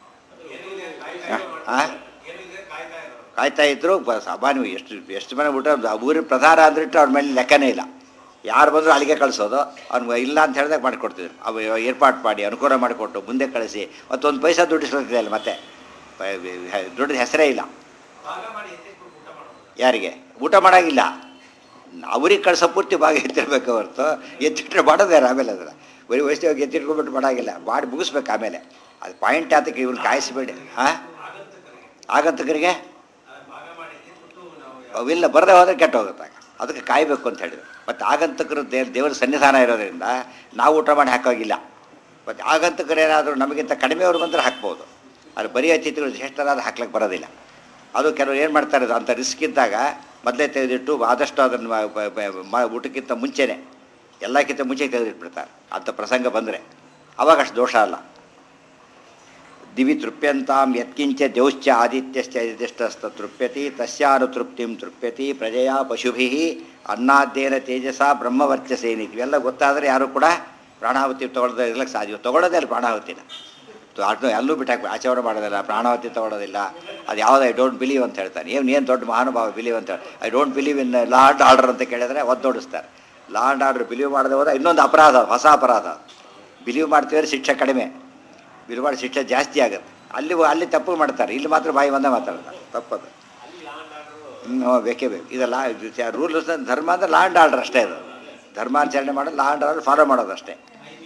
ಹಾಂ ಕಾಯ್ತಾ ಇದ್ರು ಬ- ಸಾಮಾನ್ಯ ಎಷ್ಟು ಎಷ್ಟು ಮನೆ ಊಟ ಊರಿನ ಪ್ರಧಾನ ಅಂದ್ರಿಟ್ಟು ಅವ್ರ ಮೇಲೆ ಲೆಕ್ಕನೇ ಇಲ್ಲ ಯಾರು ಬಂದರೂ ಅಲ್ಲಿಗೆ ಕಳಿಸೋದು ಅವ್ನು ಇಲ್ಲ ಅಂತ ಹೇಳಿದಾಗ ಮಾಡಿಕೊಡ್ತಿದ್ರು ಅವು ಏರ್ಪಾಡು ಮಾಡಿ ಅನುಕೂಲ ಮಾಡಿಕೊಟ್ಟು ಮುಂದೆ ಕಳಿಸಿ ಮತ್ತೊಂದು ಪೈಸಾ ದುಡ್ಡಿಸ್ಕೊಳ್ತಿದೆ ಅಲ್ಲ ಮತ್ತೆ ಪ- ಹೆ- ದುಡ್ಡಿದ ಹೆಸರೇ ಇಲ್ಲ ಯಾರಿಗೆ ಊಟ ಮಾಡೋಂಗಿಲ್ಲ ಅವ್ರಿಗೆ ಕಳ್ಸೋ ಪೂರ್ತಿ ಭಾಗ ಎತ್ತಿರ್ಬೇಕು ಹೊರತು ಎತ್ತಿಟ್ರೆ ಮಾಡೋದೇ ಆಮೇಲೆ ಅದರ ಬರೀ ವಯಸ್ಸಿಗೆ ಎತ್ತಿಟ್ಕೊಂಡ್ಬಿಟ್ಟು ಮಾಡೋಂಗಿಲ್ಲ ಮಾಡಿ ಮುಗಿಸ್ಬೇಕು ಆಮೇಲೆ ಅದು ಪಾಯಿಂಟ್ ಆತಕ್ಕೆ ಇವ್ರು ಕಾಯಿಸಬೇಡಿ ಹಾಂ ಆಗಂತಕರಿಗೆ ಅವಿಲ್ಲ ಬರದೇ ಹೋದರೆ ಕೆಟ್ಟ ಹೋಗುತ್ತೆ ಅದಕ್ಕೆ ಕಾಯಬೇಕು ಅಂತ ಹೇಳಿದ್ರು ಮತ್ತು ಆಗಂತಕರು ದೇ ದೇವರ ಸನ್ನಿಧಾನ ಇರೋದ್ರಿಂದ ನಾವು ಊಟ ಮಾಡಿ ಹಾಕೋಗಿಲ್ಲ ಮತ್ತು ಆಗಂತಕರು ಏನಾದರೂ ನಮಗಿಂತ ಕಡಿಮೆಯವರು ಬಂದರೆ ಹಾಕ್ಬೋದು ಅದು ಬರೀ ಅತಿಥಿಗಳು ಶ್ರೇಷ್ಠರಾದ ಹಾಕ್ಲಿಕ್ಕೆ ಬರೋದಿಲ್ಲ ಅದು ಕೆಲವರು ಏನು ಮಾಡ್ತಾರೆ ಅದು ಅಂಥ ರಿಸ್ಕ್ ಇದ್ದಾಗ ಮೊದಲೇ ತೆಗೆದಿಟ್ಟು ಆದಷ್ಟು ಅದನ್ನು ಮ- ಬ- ಬ- ಮ- ಊಟಕ್ಕಿಂತ ಮುಂಚೆನೇ ಎಲ್ಲಕ್ಕಿಂತ ಮುಂಚೆ ತೆಗೆದಿಟ್ಬಿಡ್ತಾರೆ ಅಂಥ ಪ್ರಸಂಗ ಬಂದರೆ ಅವಾಗ ಅಷ್ಟು ದೋಷ ಅಲ್ಲ ದಿವಿ ತೃಪ್ಯಂತಾಂ ಯತ್ಕಿಂಚ ದೇೌಶ್ಚ ಆದಿತ್ಯಶ್ಚ ಯದಿಷ್ಟಸ್ತ ತೃಪ್ಯತಿ ತಸ್ಯಾನು ತೃಪ್ತಿಂ ತೃಪ್ಯತಿ ಪ್ರಜೆಯ ಪಶುಭಿ ಅನ್ನಾದ್ದೇನ ತೇಜಸ ಬ್ರಹ್ಮವರ್ಚಸೇನಿ ಇವೆಲ್ಲ ಗೊತ್ತಾದರೆ ಯಾರು ಕೂಡ ಪ್ರಾಣಾಹುತಿ ತೊಗೊಳ್ಳೋದೇ ಇರ್ಲಿಕ್ಕೆ ಸಾಧ್ಯ ತೊಗೊಳ್ಳೋದೇ ಇಲ್ಲ ಪ್ರಾಣಾಹುತಿನ ಅದು ಎಲ್ಲೂ ಬಿಟ್ಟಾಕ್ಬೇಕು ಆಚರಣೆ ಮಾಡೋದಿಲ್ಲ ಪ್ರಾಣಾಹುತಿ ತೊಗೊಳ್ಳೋದಿಲ್ಲ ಅದು ಯಾವುದು ಐ ಡೋಂಟ್ ಬಿಲೀವ್ ಅಂತ ಹೇಳ್ತಾನೆ ಏನು ಏನು ದೊಡ್ಡ ಮಹಾನುಭಾವ ಬಿಲೀವ್ ಅಂತ ಹೇಳಿ I don't believe in law and order ಅಂತ ಕೇಳಿದ್ರೆ ಒದ್ದೋಡಿಸ್ತಾರೆ ಲಾ ಆ್ಯಂಡ್ ಆರ್ಡರ್ ಬಿಲೀವ್ ಮಾಡದೆ ಹೋದ್ರೆ ಇನ್ನೊಂದು ಅಪರಾಧ ಹೊಸ ಅಪರಾಧ ಬಿಲೀವ್ ಮಾಡ್ತಿದ್ರೆ ಶಿಕ್ಷೆ ಕಡಿಮೆ ಬಿಲೀವ್ ಮಾಡಿ ಶಿಕ್ಷೆ ಜಾಸ್ತಿ ಆಗುತ್ತೆ ಅಲ್ಲಿ ಅಲ್ಲಿ ತಪ್ಪು ಮಾಡ್ತಾರೆ ಇಲ್ಲಿ ಮಾತ್ರ ಬಾಯಿ ಬಂದ ಮಾತಾಡ್ತಾರೆ ತಪ್ಪದು ಹ್ಞೂ ಬೇಕೇ ಬೇಕು ಇದೆಲ್ಲ ರೂಲ್ಸ್ ಧರ್ಮ ಅಂದರೆ ಲಾ ಆ್ಯಂಡ್ ಆರ್ಡರ್ ಅಷ್ಟೇ ಅದು ಧರ್ಮಾಚರಣೆ ಮಾಡೋದು ಲಾ ಆ್ಯಂಡ್ ಆರ್ಡರ್ ಫಾಲೋ ಮಾಡೋದು ಅಷ್ಟೇ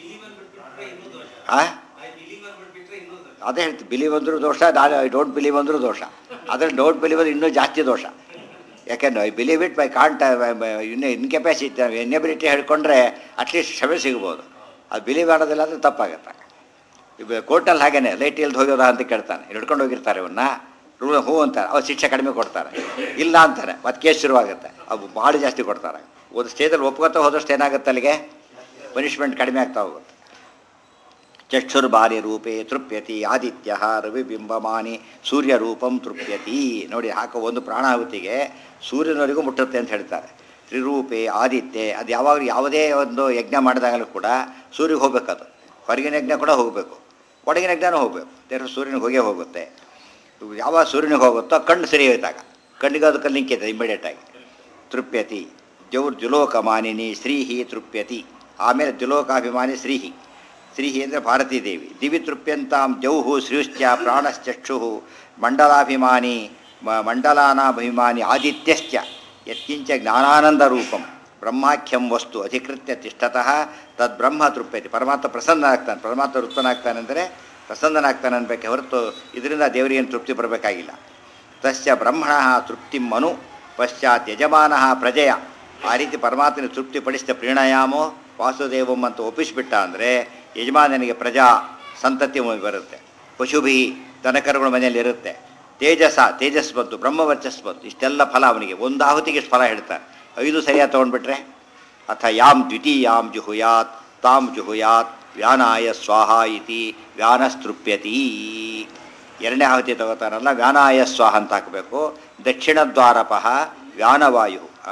ಹಾಂ ಅದೇ ಹೇಳ್ತೀವಿ ಬಿಲೀವ್ ಅಂದರೂ ದೋಷ ನಾನು ಐ ಡೋಂಟ್ ಬಿಲೀವ್ ಅಂದರೂ ದೋಷ ಆದರೆ ಡೋಂಟ್ ಬಿಲೀವ್ ಅಂದ್ರೆ ಇನ್ನೂ ಜಾಸ್ತಿ ದೋಷ ಯಾಕೆಂದ್ರೆ I believe it by can't ಇನ್ನು ಇನ್ಕೆಪಾಸಿಟಿ ಎನ್ಎಬಿಲಿಟಿ ಹೇಳ್ಕೊಂಡ್ರೆ ಅಟ್ಲೀಸ್ಟ್ ಕ್ಷಮೆ ಸಿಗ್ಬೋದು ಅದು ಬಿಲೀವ್ ಮಾಡೋದಿಲ್ಲ ಅಂದರೆ ತಪ್ಪಾಗತ್ತೆ ಈಗ ಕೋರ್ಟಲ್ಲಿ ಹಾಗೇನೆ ಲೈಟ್ ಇಲ್ದು ಹೋಗೋದಾ ಅಂತ ಕೇಳ್ತಾನೆ ಹಿಡ್ಕೊಂಡು ಹೋಗಿರ್ತಾರೆ ಇವನ್ನ ರೂಲ್ ಹೂ ಅಂತಾರೆ ಅವ್ರು ಶಿಕ್ಷೆ ಕಡಿಮೆ ಕೊಡ್ತಾರೆ ಇಲ್ಲ ಅಂತಾರೆ ಮತ್ತೆ ಕೇಸ್ ಶುರುವಾಗುತ್ತೆ ಅವು ಭಾಳ ಜಾಸ್ತಿ ಕೊಡ್ತಾರೆ ಒಂದು ಸ್ಟೇಜಲ್ಲಿ ಒಪ್ಕೋತಾ ಹೋದಷ್ಟು ಏನಾಗುತ್ತೆ ಅಲ್ಲಿಗೆ ಪನಿಷ್ಮೆಂಟ್ ಕಡಿಮೆ ಆಗ್ತಾ ಹೋಗುತ್ತೆ ಚಕ್ಷುರ್ಬಾರಿ ರೂಪೇ ತೃಪ್ಯತಿ ಆದಿತ್ಯ ರವಿಬಿಂಬಮಾನಿ ಸೂರ್ಯ ರೂಪಂ ತೃಪ್ಯತಿ ನೋಡಿ ಹಾಕೋ ಒಂದು ಪ್ರಾಣಾಹುತಿಗೆ ಸೂರ್ಯನವರೆಗೂ ಮುಟ್ಟುತ್ತೆ ಅಂತ ಹೇಳ್ತಾರೆ ತ್ರಿರೂಪೆ ಆದಿತ್ಯ ಅದು ಯಾವಾಗ ಯಾವುದೇ ಒಂದು ಯಜ್ಞ ಮಾಡಿದಾಗಲೂ ಕೂಡ ಸೂರ್ಯಗೆ ಹೋಗ್ಬೇಕು ಅದು ಹೊರಗಿನ ಯಜ್ಞ ಕೂಡ ಹೋಗಬೇಕು ಒಳಗಿನ ಯಜ್ಞನೂ ಹೋಗಬೇಕು ದೇವ್ರ ಸೂರ್ಯನಿಗೆ ಹೋಗೇ ಹೋಗುತ್ತೆ ಯಾವಾಗ ಸೂರ್ಯನಿಗೆ ಹೋಗುತ್ತೋ ಕಣ್ಣು ಸರಿ ಹೋಯ್ತಾಗ ಕಣ್ಣಿಗೆ ಅದಕ್ಕೆ ಲಿಂಕ್ ಇದೆ ಇಮಿಡಿಯೇಟಾಗಿ ತೃಪ್ಯತಿ ಜೌರ್ ಜುಲೋಕಮಾನಿನಿ ಶ್ರೀಹಿ ತೃಪ್ಯತಿ ಆಮೇಲೆ ಜುಲೋಕಾಭಿಮಾನಿ ಶ್ರೀಹಿ ಶ್ರೀಹಿ ಅಂದರೆ ಭಾರತೀ ದೇವಿ ದಿವಿ ತೃಪ್ಯಂತಾಂ ಜೌಹು ಶ್ರೀಶ್ಚ ಪ್ರಾಣಶ್ಚಕ್ಷು ಮಂಡಲಾಭಿಮಾನಿ ಮ- ಮಂಡಲಾನಾಭಿಮಾನಿ ಆದಿತ್ಯಶ್ಚ ಯತ್ಕಿಂಚ ಜ್ಞಾನಾನಂದ ರೂಪಂ ಬ್ರಹ್ಮಾಖ್ಯಂ ವಸ್ತು ಅಧಿಕೃತ್ಯ ತಿಷ್ಠತಃ ತದ್ಬ್ರಹ್ಮ ತೃಪ್ಯತಿ ಪರಮಾತ್ಮ ಪ್ರಸನ್ನನಾಗ್ತಾನೆ ಪರಮಾತ್ಮ ತೃಪ್ತನಾಗ್ತಾನೆ ಅಂದರೆ ಪ್ರಸನ್ನನಾಗ್ತಾನೆ ಅನ್ಬೇಕೆ ಹೊರತು ಇದರಿಂದ ದೇವರಿಗೇನು ತೃಪ್ತಿ ಬರಬೇಕಾಗಿಲ್ಲ ತಸ್ಯ ಬ್ರಹ್ಮಣ ತೃಪ್ತಿಂ ಮನು ಪಶ್ಚಾತ್ ಯಜಮಾನ ಪ್ರಜೆಯ ಆ ರೀತಿ ಪರಮಾತ್ಮನ ತೃಪ್ತಿಪಡಿಸಿದ ಪ್ರೀಣಯಾಮೋ ವಾಸುದೇವಂ ಅಂತ ಒಪ್ಪಿಸಿಬಿಟ್ಟ ಅಂದರೆ ಯಜಮಾನನಿಗೆ ಪ್ರಜಾ ಸಂತತಿ ಬರುತ್ತೆ ಪಶುಭಿ ದನಕರುಗಳ ಮನೆಯಲ್ಲಿ ಇರುತ್ತೆ ತೇಜಸ ತೇಜಸ್ ಬಂತು ಬ್ರಹ್ಮವರ್ಚಸ್ ಬಂತು ಇಷ್ಟೆಲ್ಲ ಫಲ ಅವನಿಗೆ ಒಂದು ಆಹುತಿಗೆ ಇಷ್ಟು ಫಲ ಹೇಳ್ತಾರೆ ಐದು ಸರಿಯಾಗಿ ತೊಗೊಂಡ್ಬಿಟ್ರೆ ಅಥ ಯಾಂ ದ್ವಿತೀಯಾಂ ಜುಹುಯಾತ್ ತಾಂ ಜುಹುಯಾತ್ ವ್ಯಾನಾಯ ಸ್ವಾಹ ಇತಿ ವ್ಯಾನಸ್ತೃಪ್ಯತಿ ಎರಡನೇ ಆಹುತಿ ತಗೋತಾರಲ್ಲ ವ್ಯಾನಾಯ ಸ್ವಾಹ ಅಂತ ಹಾಕಬೇಕು ದಕ್ಷಿಣ ದ್ವಾರಪಃ ವ್ಯಾನವಾಯು ಆ?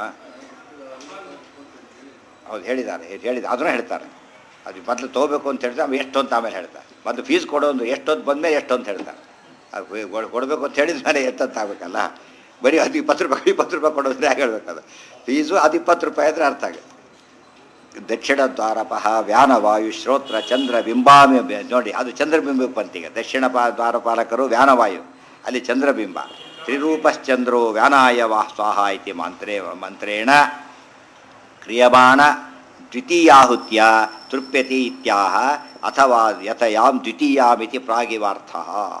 ಹೌದು ಹೇಳಿದ್ದಾರೆ ಹೇಳಿದ ಅದನ್ನು ಹೇಳ್ತಾರೆ ಅದು ಮೊದಲು ತೊಗೋಬೇಕು ಅಂತ ಹೇಳಿದ್ರೆ ಅವ್ನು ಎಷ್ಟು ಅಂತ ಆಮೇಲೆ ಹೇಳ್ತಾರೆ ಮೊದಲು ಫೀಸ್ ಕೊಡೋದು ಎಷ್ಟೊತ್ತು ಬಂದಮೇಲೆ ಎಷ್ಟು ಅಂತ ಹೇಳ್ತಾರೆ ಅದು ಕೊಯ್- ಕೊಡ್- ಕೊಡಬೇಕು ಅಂತ ಹೇಳಿದ ಮೇಲೆ ಎಷ್ಟಂತ ಆಗಬೇಕಲ್ಲ ಬರೀ ಅದು ಇಪ್ಪತ್ತು ರೂಪಾಯಿ ಇಪ್ಪತ್ತು ರೂಪಾಯಿ ಕೊಡೋದ್ರೆ ಹೇಗೆ ಹೇಳ್ಬೇಕದು ಫೀಸು ಅದು ಇಪ್ಪತ್ತು ರೂಪಾಯಿ ಆದರೆ ಅರ್ಥ ಆಗುತ್ತೆ ದಕ್ಷಿಣ ದ್ವಾರಪಃ ವ್ಯಾನವಾಯು ಶ್ರೋತ್ರ ಚಂದ್ರ ಬಿಂಬಾಮಿ ಬೆ- ನೋಡಿ ಅದು ಚಂದ್ರಬಿಂಬಕ್ಕೆ ಬಂತೀಗ ದಕ್ಷಿಣ ಪಾ ದ್ವಾರಪಾಲಕರು ವ್ಯಾನವಾಯು ಅಲ್ಲಿ ಚಂದ್ರಬಿಂಬ ತ್ರಿರೂಪಶ್ಚಂದ್ರೋ ವ್ಯಾನಾಯ ವಾ ಸ್ವಾಹ ಇತಿ ಮಂತ್ರೇ ಮಂತ್ರೇಣ ಕ್ರಿಯಮಾಣ ದ್ವಿತೀಯಾಹುತ್ಯ ತೃಪ್ಯತಿ ಇತ್ಯಾಹ ಅಥವಾ ಯಥ ಯಾಂ ದ್ವಿತೀಯಾಮಿತಿ ಪ್ರಾಗಿವಾರ್ಥ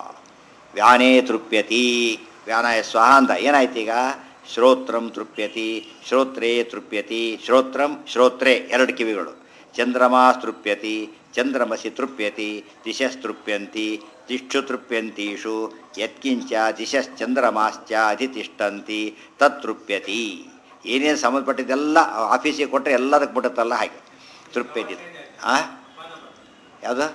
ವ್ಯಾನೇ ತೃಪ್ಯತಿ ವ್ಯಾನಾಯ ಸ್ವಾಹ ಅಂದ ಏನಾಯ್ತು ಈಗ ಶ್ರೋತ್ರಂ ತೃಪ್ಯತಿ ಶ್ರೋತ್ರೇ ತೃಪ್ಯತಿ ಶ್ರೋತ್ರಂ ಶ್ರೋತ್ರೇ ಎರಡು ಕಿವಿಗಳು ಚಂದ್ರಮಾಸ್ ತೃಪ್ಯತಿ ಚಂದ್ರಮಸಿ ತೃಪ್ಯತಿ ದಿಶಸ್ತೃಪ್ಯಂತಿ ತಿಷ್ಠು ತೃಪ್ಯಂತೀಷು ಯತ್ಕಿಂಚ ದಿಶಶ್ಚಂದ್ರಮಾಶ್ಚ ಅಧಿತಿಷ್ಠಂತಿ ತತ್ತೃಪ್ಯತಿ ಏನೇನು ಸಂಬಂಧಪಟ್ಟಿದ್ದೆಲ್ಲ ಆಫೀಸಿಗೆ ಕೊಟ್ಟರೆ ಎಲ್ಲದಕ್ಕೆ ಬಿಡುತ್ತಲ್ಲ ಹಾಗೆ ತೃಪ್ಯತಿ ಆ ಯಾವುದು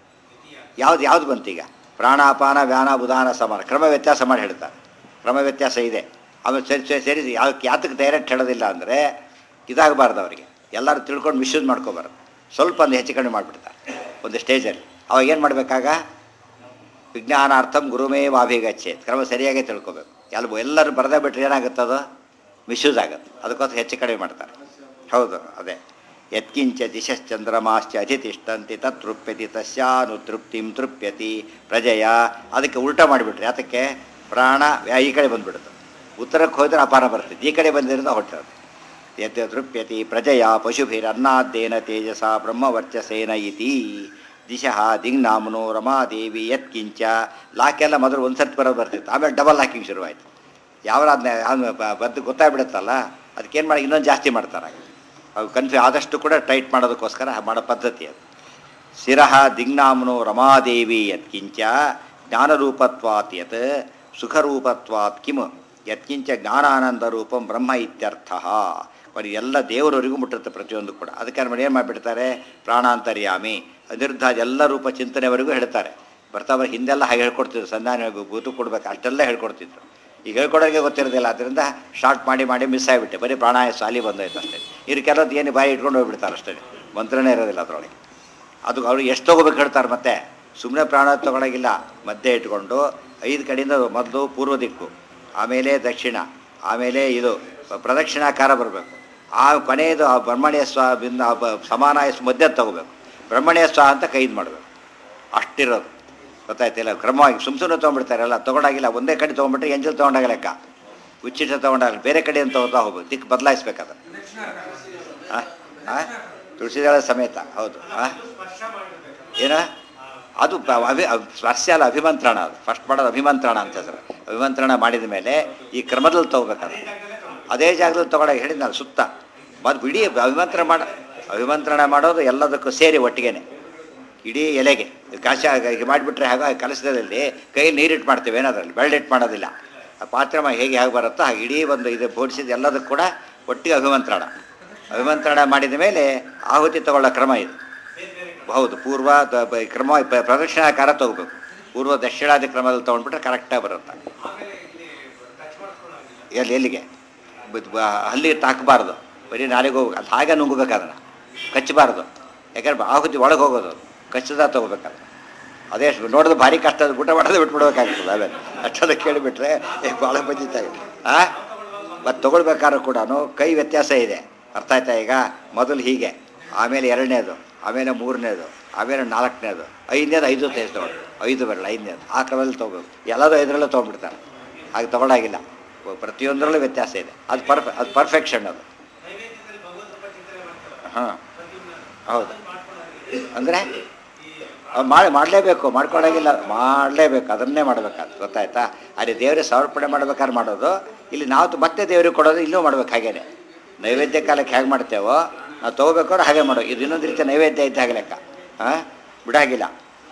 ಯಾವ್ದು ಯಾವ್ದು ಬಂತೀಗ ಪ್ರಾಣಾಪಾನ ವ್ಯಾನ ಉದಾನ ಸಮಾನ ಕ್ರಮ ವ್ಯತ್ಯಾಸ ಮಾಡಿ ಹೇಳ್ತಾರೆ ಕ್ರಮ ವ್ಯತ್ಯಾಸ ಇದೆ ಆಮೇಲೆ ಸರಿ ಸರಿ ಸರಿ ಯಾವ ಯಾತಕ್ಕೆ ಡೈರೆಕ್ಟ್ ಹೇಳೋದಿಲ್ಲ ಅಂದರೆ ಇದಾಗಬಾರ್ದು ಅವರಿಗೆ ಎಲ್ಲರೂ ತಿಳ್ಕೊಂಡು ಮಿಸ್ಯೂಸ್ ಮಾಡ್ಕೋಬಾರ್ದು ಸ್ವಲ್ಪ ಒಂದು ಹೆಚ್ಚು ಕಡಿಮೆ ಮಾಡಿಬಿಡ್ತಾರೆ ಒಂದು ಸ್ಟೇಜಲ್ಲಿ ಅವಾಗ ಏನು ಮಾಡಬೇಕಾಗ ವಿಜ್ಞಾನಾರ್ಥಂ ಗುರುಮೇವಾಭಿಗಚ್ಚೆ ಕ್ರಮ ಸರಿಯಾಗಿ ತಿಳ್ಕೊಬೇಕು ಎಲ್ಲ ಎಲ್ಲರೂ ಬರದೇ ಬಿಟ್ಟರೆ ಏನಾಗುತ್ತದು ಮಿಸ್ಯೂಸ್ ಆಗುತ್ತೆ ಅದಕ್ಕೋಸ್ಕರ ಹೆಚ್ಚು ಕಡಿಮೆ ಮಾಡ್ತಾರೆ ಹೌದು ಅದೇ ಯತ್ಕಿಂಚ ದಿಶಶ್ಚಂದ್ರಮಾಶ್ಚ ಅಧಿತಿಷ್ಠಂತಿ ತೃಪ್ಯತಿ ತಸ್ಯಾನು ತೃಪ್ತಿಂ ತೃಪ್ಯತಿ ಪ್ರಜೆಯ ಅದಕ್ಕೆ ಉಲ್ಟಾ ಮಾಡಿಬಿಟ್ರೆ ಅದಕ್ಕೆ ಪ್ರಾಣ ವ್ಯಾ- ಈ ಕಡೆ ಬಂದ್ಬಿಡುತ್ತೆ ಉತ್ತರಕ್ಕೆ ಹೋದ್ರೆ ಅಪಾರ ಬರ್ತದೆ ಈ ಕಡೆ ಬಂದಿರೋದು ಹೊಟ್ಟೆ ಯತ್ ತೃಪ್ಯತಿ ಪ್ರಜೆಯ ಪಶುಭಿರನ್ನಾದ್ದೇನ ತೇಜಸ ಬ್ರಹ್ಮವರ್ಚಸೇನ ಇತಿ ದಿಶಃ ದಿಗ್ನಾಮನೋ ರಮಾದೇವಿ ಯತ್ಕಿಂಚ ಲಾಕೆಲ್ಲ ಮೊದಲು ಒಂದು ಸರ್ತಿ ಬರೋದು ಬರ್ತಿತ್ತು ಆಮೇಲೆ ಡಬಲ್ ಲಾಕಿಂಗ್ ಶುರುವಾಯಿತು ಯಾವ ಅದನ್ನ ಬದ್ದು ಗೊತ್ತಾಗ್ಬಿಡುತ್ತಲ್ಲ ಅದಕ್ಕೇನು ಮಾಡಿ ಇನ್ನೊಂದು ಜಾಸ್ತಿ ಮಾಡ್ತಾರೆ ಅವು ಕನ್ಫ್ಯೂ ಆದಷ್ಟು ಕೂಡ ಟೈಟ್ ಮಾಡೋದಕ್ಕೋಸ್ಕರ ಮಾಡೋ ಪದ್ಧತಿ ಅದು ಶಿರಃ ದಿಗ್ನಾಮ್ನೋ ರಮಾದೇವಿ ಯತ್ಕಿಂಚ ಜ್ಞಾನರೂಪತ್ವಾತ್ ಯತ್ ಸುಖರೂಪತ್ವಾತ್ ಕಿಮ್ ಯತ್ಕಿಂಚ ಜ್ಞಾನಾನಂದ ರೂಪಂ ಬ್ರಹ್ಮ ಇತ್ಯರ್ಥ ಬರೀ ಎಲ್ಲ ದೇವರವರಿಗೂ ಮುಟ್ಟಿರುತ್ತೆ ಪ್ರತಿಯೊಂದು ಕೂಡ ಅದಕ್ಕೆ ಮಾಡಿ ಏನು ಮಾಡಿಬಿಡ್ತಾರೆ ಪ್ರಾಣಾಂತರ್ಯಾಮಿ ಅನಿರುದ್ಧ ಎಲ್ಲ ರೂಪ ಚಿಂತನೆವರೆಗೂ ಹೇಳ್ತಾರೆ ಬರ್ತಾ ಬರ್ ಹಿಂದೆಲ್ಲ ಹಾಗೆ ಹೇಳ್ಕೊಡ್ತಿದ್ರು ಸಂಧಾನ ಬೂತು ಕೊಡ್ಬೇಕು ಅಷ್ಟೆಲ್ಲ ಹೇಳ್ಕೊಡ್ತಿದ್ರು ಈಗ ಹೇಳ್ಕೊಡೋರಿಗೆ ಗೊತ್ತಿರೋದಿಲ್ಲ ಅದರಿಂದ ಶಾರ್ಟ್ ಮಾಡಿ ಮಾಡಿ ಮಿಸ್ ಆಗಿಬಿಟ್ಟೆ ಬರೀ ಪ್ರಾಣಾಯ ಸಾಲಿ ಬಂದೋಯ್ತು ಅಷ್ಟೇ ಇವ್ರು ಕೆಲವೊಂದು ಏನು ಬಾಯಿ ಇಟ್ಕೊಂಡು ಹೋಗ್ಬಿಡ್ತಾರೆ ಅಷ್ಟೇ ಮಂತ್ರನೇ ಇರೋದಿಲ್ಲ ಅದರೊಳಗೆ ಅದು ಅವ್ರು ಎಷ್ಟು ತೊಗೋಬೇಕು ಹೇಳ್ತಾರೆ ಮತ್ತೆ ಸುಮ್ಮನೆ ಪ್ರಾಣ ತೊಗೊಳಗಿಲ್ಲ ಮಧ್ಯೆ ಇಟ್ಕೊಂಡು ಐದು ಕಡೆಯಿಂದ ಮೊದಲು ಪೂರ್ವ ದಿಕ್ಕು ಆಮೇಲೆ ದಕ್ಷಿಣ ಆಮೇಲೆ ಇದು ಪ್ರದಕ್ಷಿಣಾಕಾರ ಬರಬೇಕು ಆ ಕೊನೆಯದು ಆ ಬ್ರಹ್ಮಣ್ಯ ಸ್ವ ಬಿಂದ ಆ ಬ- ಸಮಾನಾಯ ಸ್- ಮಧ್ಯ ತಗೋಬೇಕು ಬ್ರಹ್ಮಣ್ಯ ಸ್ವ ಅಂತ ಕೈದು ಮಾಡಬೇಕು ಅಷ್ಟಿರೋದು ಗೊತ್ತಾಯ್ತಿಲ್ಲ ಕ್ರಮವಾಗಿ ಸುಮ್ ಸುಮ್ಮನೆ ತೊಗೊಂಡ್ಬಿಡ್ತಾರಲ್ಲ ತೊಗೊಂಡಾಗಿಲ್ಲ ಒಂದೇ ಕಡೆ ತೊಗೊಂಡ್ಬಿಟ್ರೆ ಎಂಜಲ್ ತೊಗೊಂಡಾಗ ಲೆಕ್ಕ ಉಚ್ಚಿಷ್ಟ ತೊಗೊಂಡಾಗ ಬೇರೆ ಕಡೆ ಅಂತ ತಗೋತಾ ಹೋಗ್ಬೇಕು ದಿಕ್ಕು ಬದಲಾಯಿಸ್ಬೇಕಾದ್ರೆ ಹಾಂ ಹಾಂ ತುಳಸಿದಳ ಸಮೇತ ಹೌದು ಹಾಂ ಏನ ಅದು ಬ- ಅಭಿ ಅಭ್- ಸ್ಪರ್ಶ ಅಲ್ಲ ಅಭಿಮಂತ್ರಣ ಅದು ಫಸ್ಟ್ ಮಾಡೋದು ಅಭಿಮಂತ್ರಣ ಅಂತ ಹೆಸರು ಅಭಿಮಂತ್ರಣ ಮಾಡಿದ ಮೇಲೆ ಈ ಕ್ರಮದಲ್ಲಿ ತಗೋಬೇಕಾದ್ರೆ ಅದೇ ಜಾಗದಲ್ಲಿ ತೊಗೊಳಗೆ ಹೇಳಿದ್ನಲ್ಲ ಸುತ್ತ ಮತ್ತು ಇಡೀ ಅಭಿಮಂತ್ರಣ ಮಾಡ ಅಭಿಮಂತ್ರಣ ಮಾಡೋದು ಎಲ್ಲದಕ್ಕೂ ಸೇರಿ ಒಟ್ಟಿಗೆನೆ ಇಡೀ ಎಲೆಗೆ ಕಾಶ ಹೀಗೆ ಮಾಡಿಬಿಟ್ರೆ ಹಾಗೆ ಕಲಸದಲ್ಲಿ ಕೈಯಲ್ಲಿ ನೀರಿಟ್ಟು ಮಾಡ್ತೇವೆ ಏನದ್ರಲ್ಲಿ ಬೆಳ್ಳಿಟ್ಟು ಮಾಡೋದಿಲ್ಲ ಆ ಪಾತ್ರೆ ಮ- ಹೇಗೆ ಹೇಗೆ ಬರುತ್ತೋ ಹಾಗೆ ಇಡೀ ಒಂದು ಇದು ಬೋಡಿಸಿದ ಎಲ್ಲದಕ್ಕೂ ಕೂಡ ಒಟ್ಟಿಗೆ ಅಭಿಮಂತ್ರಣ ಅಭಿಮಂತ್ರಣ ಮಾಡಿದ ಮೇಲೆ ಆಹುತಿ ತಗೊಳ್ಳೋ ಕ್ರಮ ಇದು ಹೌದು ಪೂರ್ವ ದ- ಬ- ಕ್ರಮ ಪ- ಪ್ರದಕ್ಷಿಣಾಕಾರ ತಗೋಬೇಕು ಪೂರ್ವ ದಕ್ಷಿಣಾದಿ ಕ್ರಮದಲ್ಲಿ ತೊಗೊಂಡ್ಬಿಟ್ರೆ ಕರೆಕ್ಟಾಗಿ ಬರುತ್ತೆ ಎಲ್ಲಿ ಎಲ್ಲಿಗೆ ಬ- ಬ- ಹಲ್ಲಿ ತಾಕಬಾರ್ದು ಬರೀ ನಾಲಿಗೆ ಹೋಗ್ಬೇಕು ಅದು ಹಾಗೆ ನುಂಗ್ಬೇಕು ಅದನ್ನು ಕಚ್ಚಬಾರ್ದು ಯಾಕಂದ್ರೆ ಆಹುತಿ ಒಳಗೆ ಹೋಗೋದು ಅದು. ಕಚ್ಚದ ತಗೋಬೇಕಾದ್ರೆ ಅದೇ ನೋಡೋದು ಭಾರಿ ಕಷ್ಟ ಅದು ಊಟ ಮಾಡೋದು ಬಿಟ್ಬಿಡ್ಬೇಕಾಗ್ತದೆ ಆಮೇಲೆ ಅಷ್ಟೆಲ್ಲ ಕೇಳಿಬಿಟ್ರೆ ಏ ಭಾಳ ಬಂದಿತ್ತಾಗ ಆ ಮತ್ತು ತೊಗೊಳ್ಬೇಕಾದ್ರೂ ಕೂಡ ಕೈ ವ್ಯತ್ಯಾಸ ಇದೆ ಅರ್ಥ ಆಯ್ತಾ ಈಗ ಮೊದಲು ಹೀಗೆ ಆಮೇಲೆ ಎರಡನೇದು ಆಮೇಲೆ ಮೂರನೇದು ಆಮೇಲೆ ನಾಲ್ಕನೇದು ಐದನೇದು ಐದು ತೇಜ್ ತೊಗೊಳ್ಳಿ ಐದು ಬರಲ್ಲ ಐದನೇದು ಆ ಕ್ರಮದಲ್ಲಿ ತೊಗೋಬೇಕು ಎಲ್ಲದೂ ಐದರಲ್ಲೂ ತೊಗೊಂಡ್ಬಿಡ್ತಾರೆ ಹಾಗೆ ತೊಗೊಳಾಗಿಲ್ಲ ಪ್ರತಿಯೊಂದರಲ್ಲೂ ವ್ಯತ್ಯಾಸ ಇದೆ ಅದು ಪರ್ಫೆ ಅದು ಪರ್ಫೆಕ್ಷನ್ ಅದು ಹಾಂ ಹೌದು ಅಂದರೆ ಮಾಡಿ ಮಾಡಲೇಬೇಕು ಮಾಡ್ಕೊಳಂಗಿಲ್ಲ ಮಾಡಲೇಬೇಕು ಅದನ್ನೇ ಮಾಡಬೇಕಾದ್ರೆ ಗೊತ್ತಾಯ್ತಾ ಅಲ್ಲಿ ದೇವರಿಗೆ ಸಮರ್ಪಣೆ ಮಾಡ್ಬೇಕಾದ್ರೆ ಮಾಡೋದು ಇಲ್ಲಿ ನಾವು ತ- ಮತ್ತೆ ದೇವ್ರಿಗೆ ಕೊಡೋದು ಇಲ್ಲೂ ಮಾಡ್ಬೇಕು ಹಾಗೇನೆ ನೈವೇದ್ಯ ಕಾಲಕ್ಕೆ ಹೇಗೆ ಮಾಡ್ತೇವೋ ನಾವು ತೊಗೋಬೇಕಾದ್ರೆ ಹಾಗೆ ಮಾಡೋ ಇದು ಇನ್ನೊಂದು ರೀತಿಯ ನೈವೇದ್ಯ ಇದ್ದ ಹಾಗೆ ಲೆಕ್ಕ ಹಾಂ ಬಿಡಾಗಿಲ್ಲ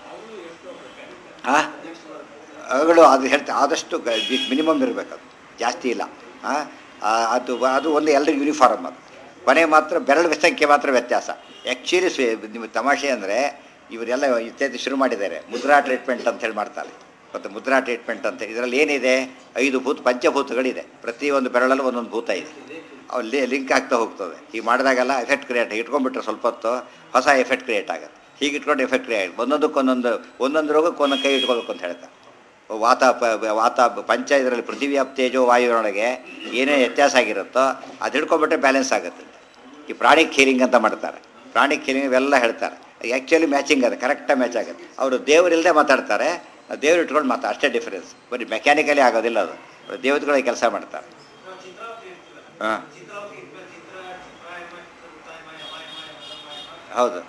ಹಾಂ ಅವುಗಳು ಅದು ಹೇಳ್ತಾ ಆದಷ್ಟು ಮಿನಿಮಮ್ ಇರಬೇಕು ಅದು ಜಾಸ್ತಿ ಇಲ್ಲ ಹಾಂ ಅದು ಅದು ಒಂದು ಎಲ್ಲರಿಗೂ ಯೂನಿಫಾರ್ಮ್ ಅದು ಕೊನೆ ಮಾತ್ರ ಬೆರಳು ಸಂಖ್ಯೆ ಮಾತ್ರ ವ್ಯತ್ಯಾಸ ಆ್ಯಕ್ಚುಲಿ ನಿಮ್ಮ ತಮಾಷೆ ಅಂದರೆ ಇವರೆಲ್ಲ ಇತ್ಯಾದಿ ಶುರು ಮಾಡಿದ್ದಾರೆ ಮುದ್ರಾ ಟ್ರೀಟ್ಮೆಂಟ್ ಅಂತ ಹೇಳಿ ಮಾಡ್ತಾರೆ ಮತ್ತು ಮುದ್ರಾ ಟ್ರೀಟ್ಮೆಂಟ್ ಅಂತ ಇದರಲ್ಲಿ ಏನಿದೆ ಐದು ಭೂತ ಪಂಚಭೂತಗಳಿದೆ ಪ್ರತಿಯೊಂದು ಬೆರಳಲ್ಲೂ ಒಂದೊಂದು ಭೂತ ಇದೆ ಅವು ಲಿಂಕ್ ಆಗ್ತಾ ಹೋಗ್ತದೆ ಈಗ ಮಾಡಿದಾಗೆಲ್ಲ ಎಫೆಕ್ಟ್ ಕ್ರಿಯೇಟ್ ಇಟ್ಕೊಂಡ್ಬಿಟ್ರೆ ಸ್ವಲ್ಪ ಹೊತ್ತು ಹೊಸ ಎಫೆಕ್ಟ್ ಕ್ರಿಯೇಟ್ ಆಗುತ್ತೆ ಹೀಗೆ ಇಟ್ಕೊಂಡು ಎಫೆಕ್ಟ್ ಕ್ರಿಯೇಟ್ ಒಂದೊಂದಕ್ಕೆ ಒಂದೊಂದು ಒಂದೊಂದು ರೋಗಕ್ಕೆ ಒಂದೊಂದು ಕೈ ಇಟ್ಕೋಬೇಕು ಅಂತ ಹೇಳ್ತಾರೆ ವಾತ ಪ- ವಾತ ಪಂಚ ಇದರಲ್ಲಿ ಪೃಥ್ವಿ ಅಪ್ ತೇಜೋ ವಾಯುವಿನೊಳಗೆ ಏನೇ ವ್ಯತ್ಯಾಸ ಆಗಿರುತ್ತೋ ಅದು ಹಿಡ್ಕೊಂಡ್ಬಿಟ್ರೆ ಬ್ಯಾಲೆನ್ಸ್ ಆಗುತ್ತೆ ಈ ಪ್ರಾಣಿಕ್ ಹೀಲಿಂಗ್ ಅಂತ ಮಾಡ್ತಾರೆ ಪ್ರಾಣಿಕ್ ಹೀಲಿಂಗ್ ಇವೆಲ್ಲ ಹೇಳ್ತಾರೆ ಆ್ಯಕ್ಚುಲಿ ಮ್ಯಾಚಿಂಗ್ ಅದು ಕರೆಕ್ಟಾಗಿ ಮ್ಯಾಚ್ ಆಗುತ್ತೆ ಅವರು ದೇವರಿಲ್ಲದೆ ಮಾತಾಡ್ತಾರೆ ದೇವ್ರು ಇಟ್ಕೊಂಡು ಮಾತಾ ಅಷ್ಟೇ ಡಿಫರೆನ್ಸ್ ಬರೀ ಮೆಕ್ಯಾನಿಕಲಿ ಆಗೋದಿಲ್ಲ ಅದು ಅವ್ರು ದೇವತೆಗಳಿಗೆ ಕೆಲಸ ಮಾಡ್ತಾರೆ ಹಾಂ ಹೌದು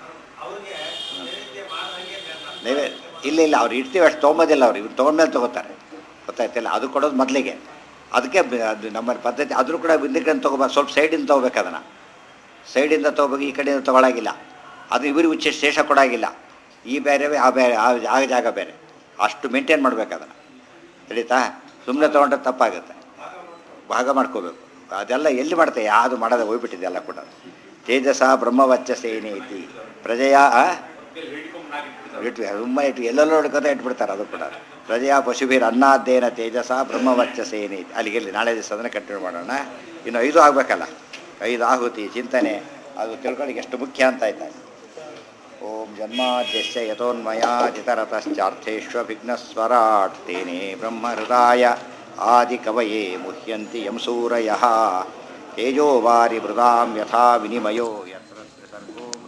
ನೀವೇ ಇಲ್ಲ ಇಲ್ಲ ಅವ್ರು ಇಡ್ತೀವಿ ಅಷ್ಟು ತೊಗೊಂಬೋದಿಲ್ಲ ಅವ್ರು ಇವ್ರು ತೊಗೊಂಡ್ಮೇಲೆ ತೊಗೋತಾರೆ ಗೊತ್ತಾಯ್ತಿಲ್ಲ ಅದು ಕೊಡೋದು ಮೊದಲಿಗೆ ಅದಕ್ಕೆ ಬ- ಅದು ನಮ್ಮ ಪದ್ಧತಿ ಆದರೂ ಕೂಡ ಹಿಂದಕ್ಕೆ ತೊಗೋಬಾರ್ದು ಸ್ವಲ್ಪ ಸೈಡಿಂದ ತೊಗೋಬೇಕು ಅದನ್ನು ಸೈಡಿಂದ ತೊಗೋಬೇಕು ಈ ಕಡೆಯಿಂದ ತೊಗೊಳಾಗಿಲ್ಲ ಅದು ಇವ್ರಿಗೆ ಉಚ್ಚ ಶೇಷ ಕೊಡಾಗಿಲ್ಲ ಈ ಬೇರೆ ಆ ಬೇರೆ ಆ ಆ ಜಾಗ ಬೇರೆ ಅಷ್ಟು ಮೇಂಟೈನ್ ಮಾಡ್ಬೇಕು ಅದನ್ನು ತಿಳಿತಾ ಸುಮ್ಮನೆ ತೊಗೊಂಡ್ರೆ ತಪ್ಪಾಗುತ್ತೆ ಭಾಗ ಮಾಡ್ಕೋಬೇಕು ಅದೆಲ್ಲ ಎಲ್ಲಿ ಮಾಡ್ತೆ ಯಾವುದು ಮಾಡೋದು ಹೋಗ್ಬಿಟ್ಟಿದೆ ಎಲ್ಲ ಕೂಡ ತೇಜಸ ಬ್ರಹ್ಮವಚ್ಚಸೇನೆ ಐತಿ ಪ್ರಜೆಯ ಆ? ಇಟ್ಟು ಸುಮ್ಮನೆ ಇಟ್ಟು ಎಲ್ಲೆಲ್ಲೋ ಹಿಡ್ಕೊತ ಇಟ್ಬಿಡ್ತಾರೆ ಅದು ಕೂಡ ಪ್ರಜೆಯ ಪಶುಭೀರ್ ಅನ್ನಾದ್ದೇನ ತೇಜಸ ಬ್ರಹ್ಮವಚ್ಚಸೇನೆ ಐತಿ ಅಲ್ಲಿಗೆ ಇಲ್ಲಿ ನಾಳೆ ದಿವಸ ಅದನ್ನು ಕಂಟಿನ್ಯೂ ಮಾಡೋಣ ಇನ್ನು ಐದು ಆಗಬೇಕಲ್ಲ ಐದು ಆಹುತಿ ಚಿಂತನೆ ಅದು ತಿಳ್ಕೊಳ್ಳಿಕ್ಕೆ ಎಷ್ಟು ಮುಖ್ಯ ಅಂತ ಆಯ್ತಾ ಓಂ ಜನ್ಮಾದ್ಯಸ್ಯ ಯಥೋನ್ಮಯಾಜಿತರತಶ್ಚಾರ್ಥೇಷ್ವಭಿಘ್ನಸ್ವರಾಟ್ ತೇನೇ ಬ್ರಹ್ಮಹೃದಾಯ ಆದಿಕವಯೇ ಮುಹ್ಯಂತಿ ಯಂ ಸೂರಯಃ ತೇಜೋ ವಾರಿ ಮೃದಾಂ ಯಥಾ ವಿನಿಮಯೋ ಯತ್ರ ಸರ್ಗೋ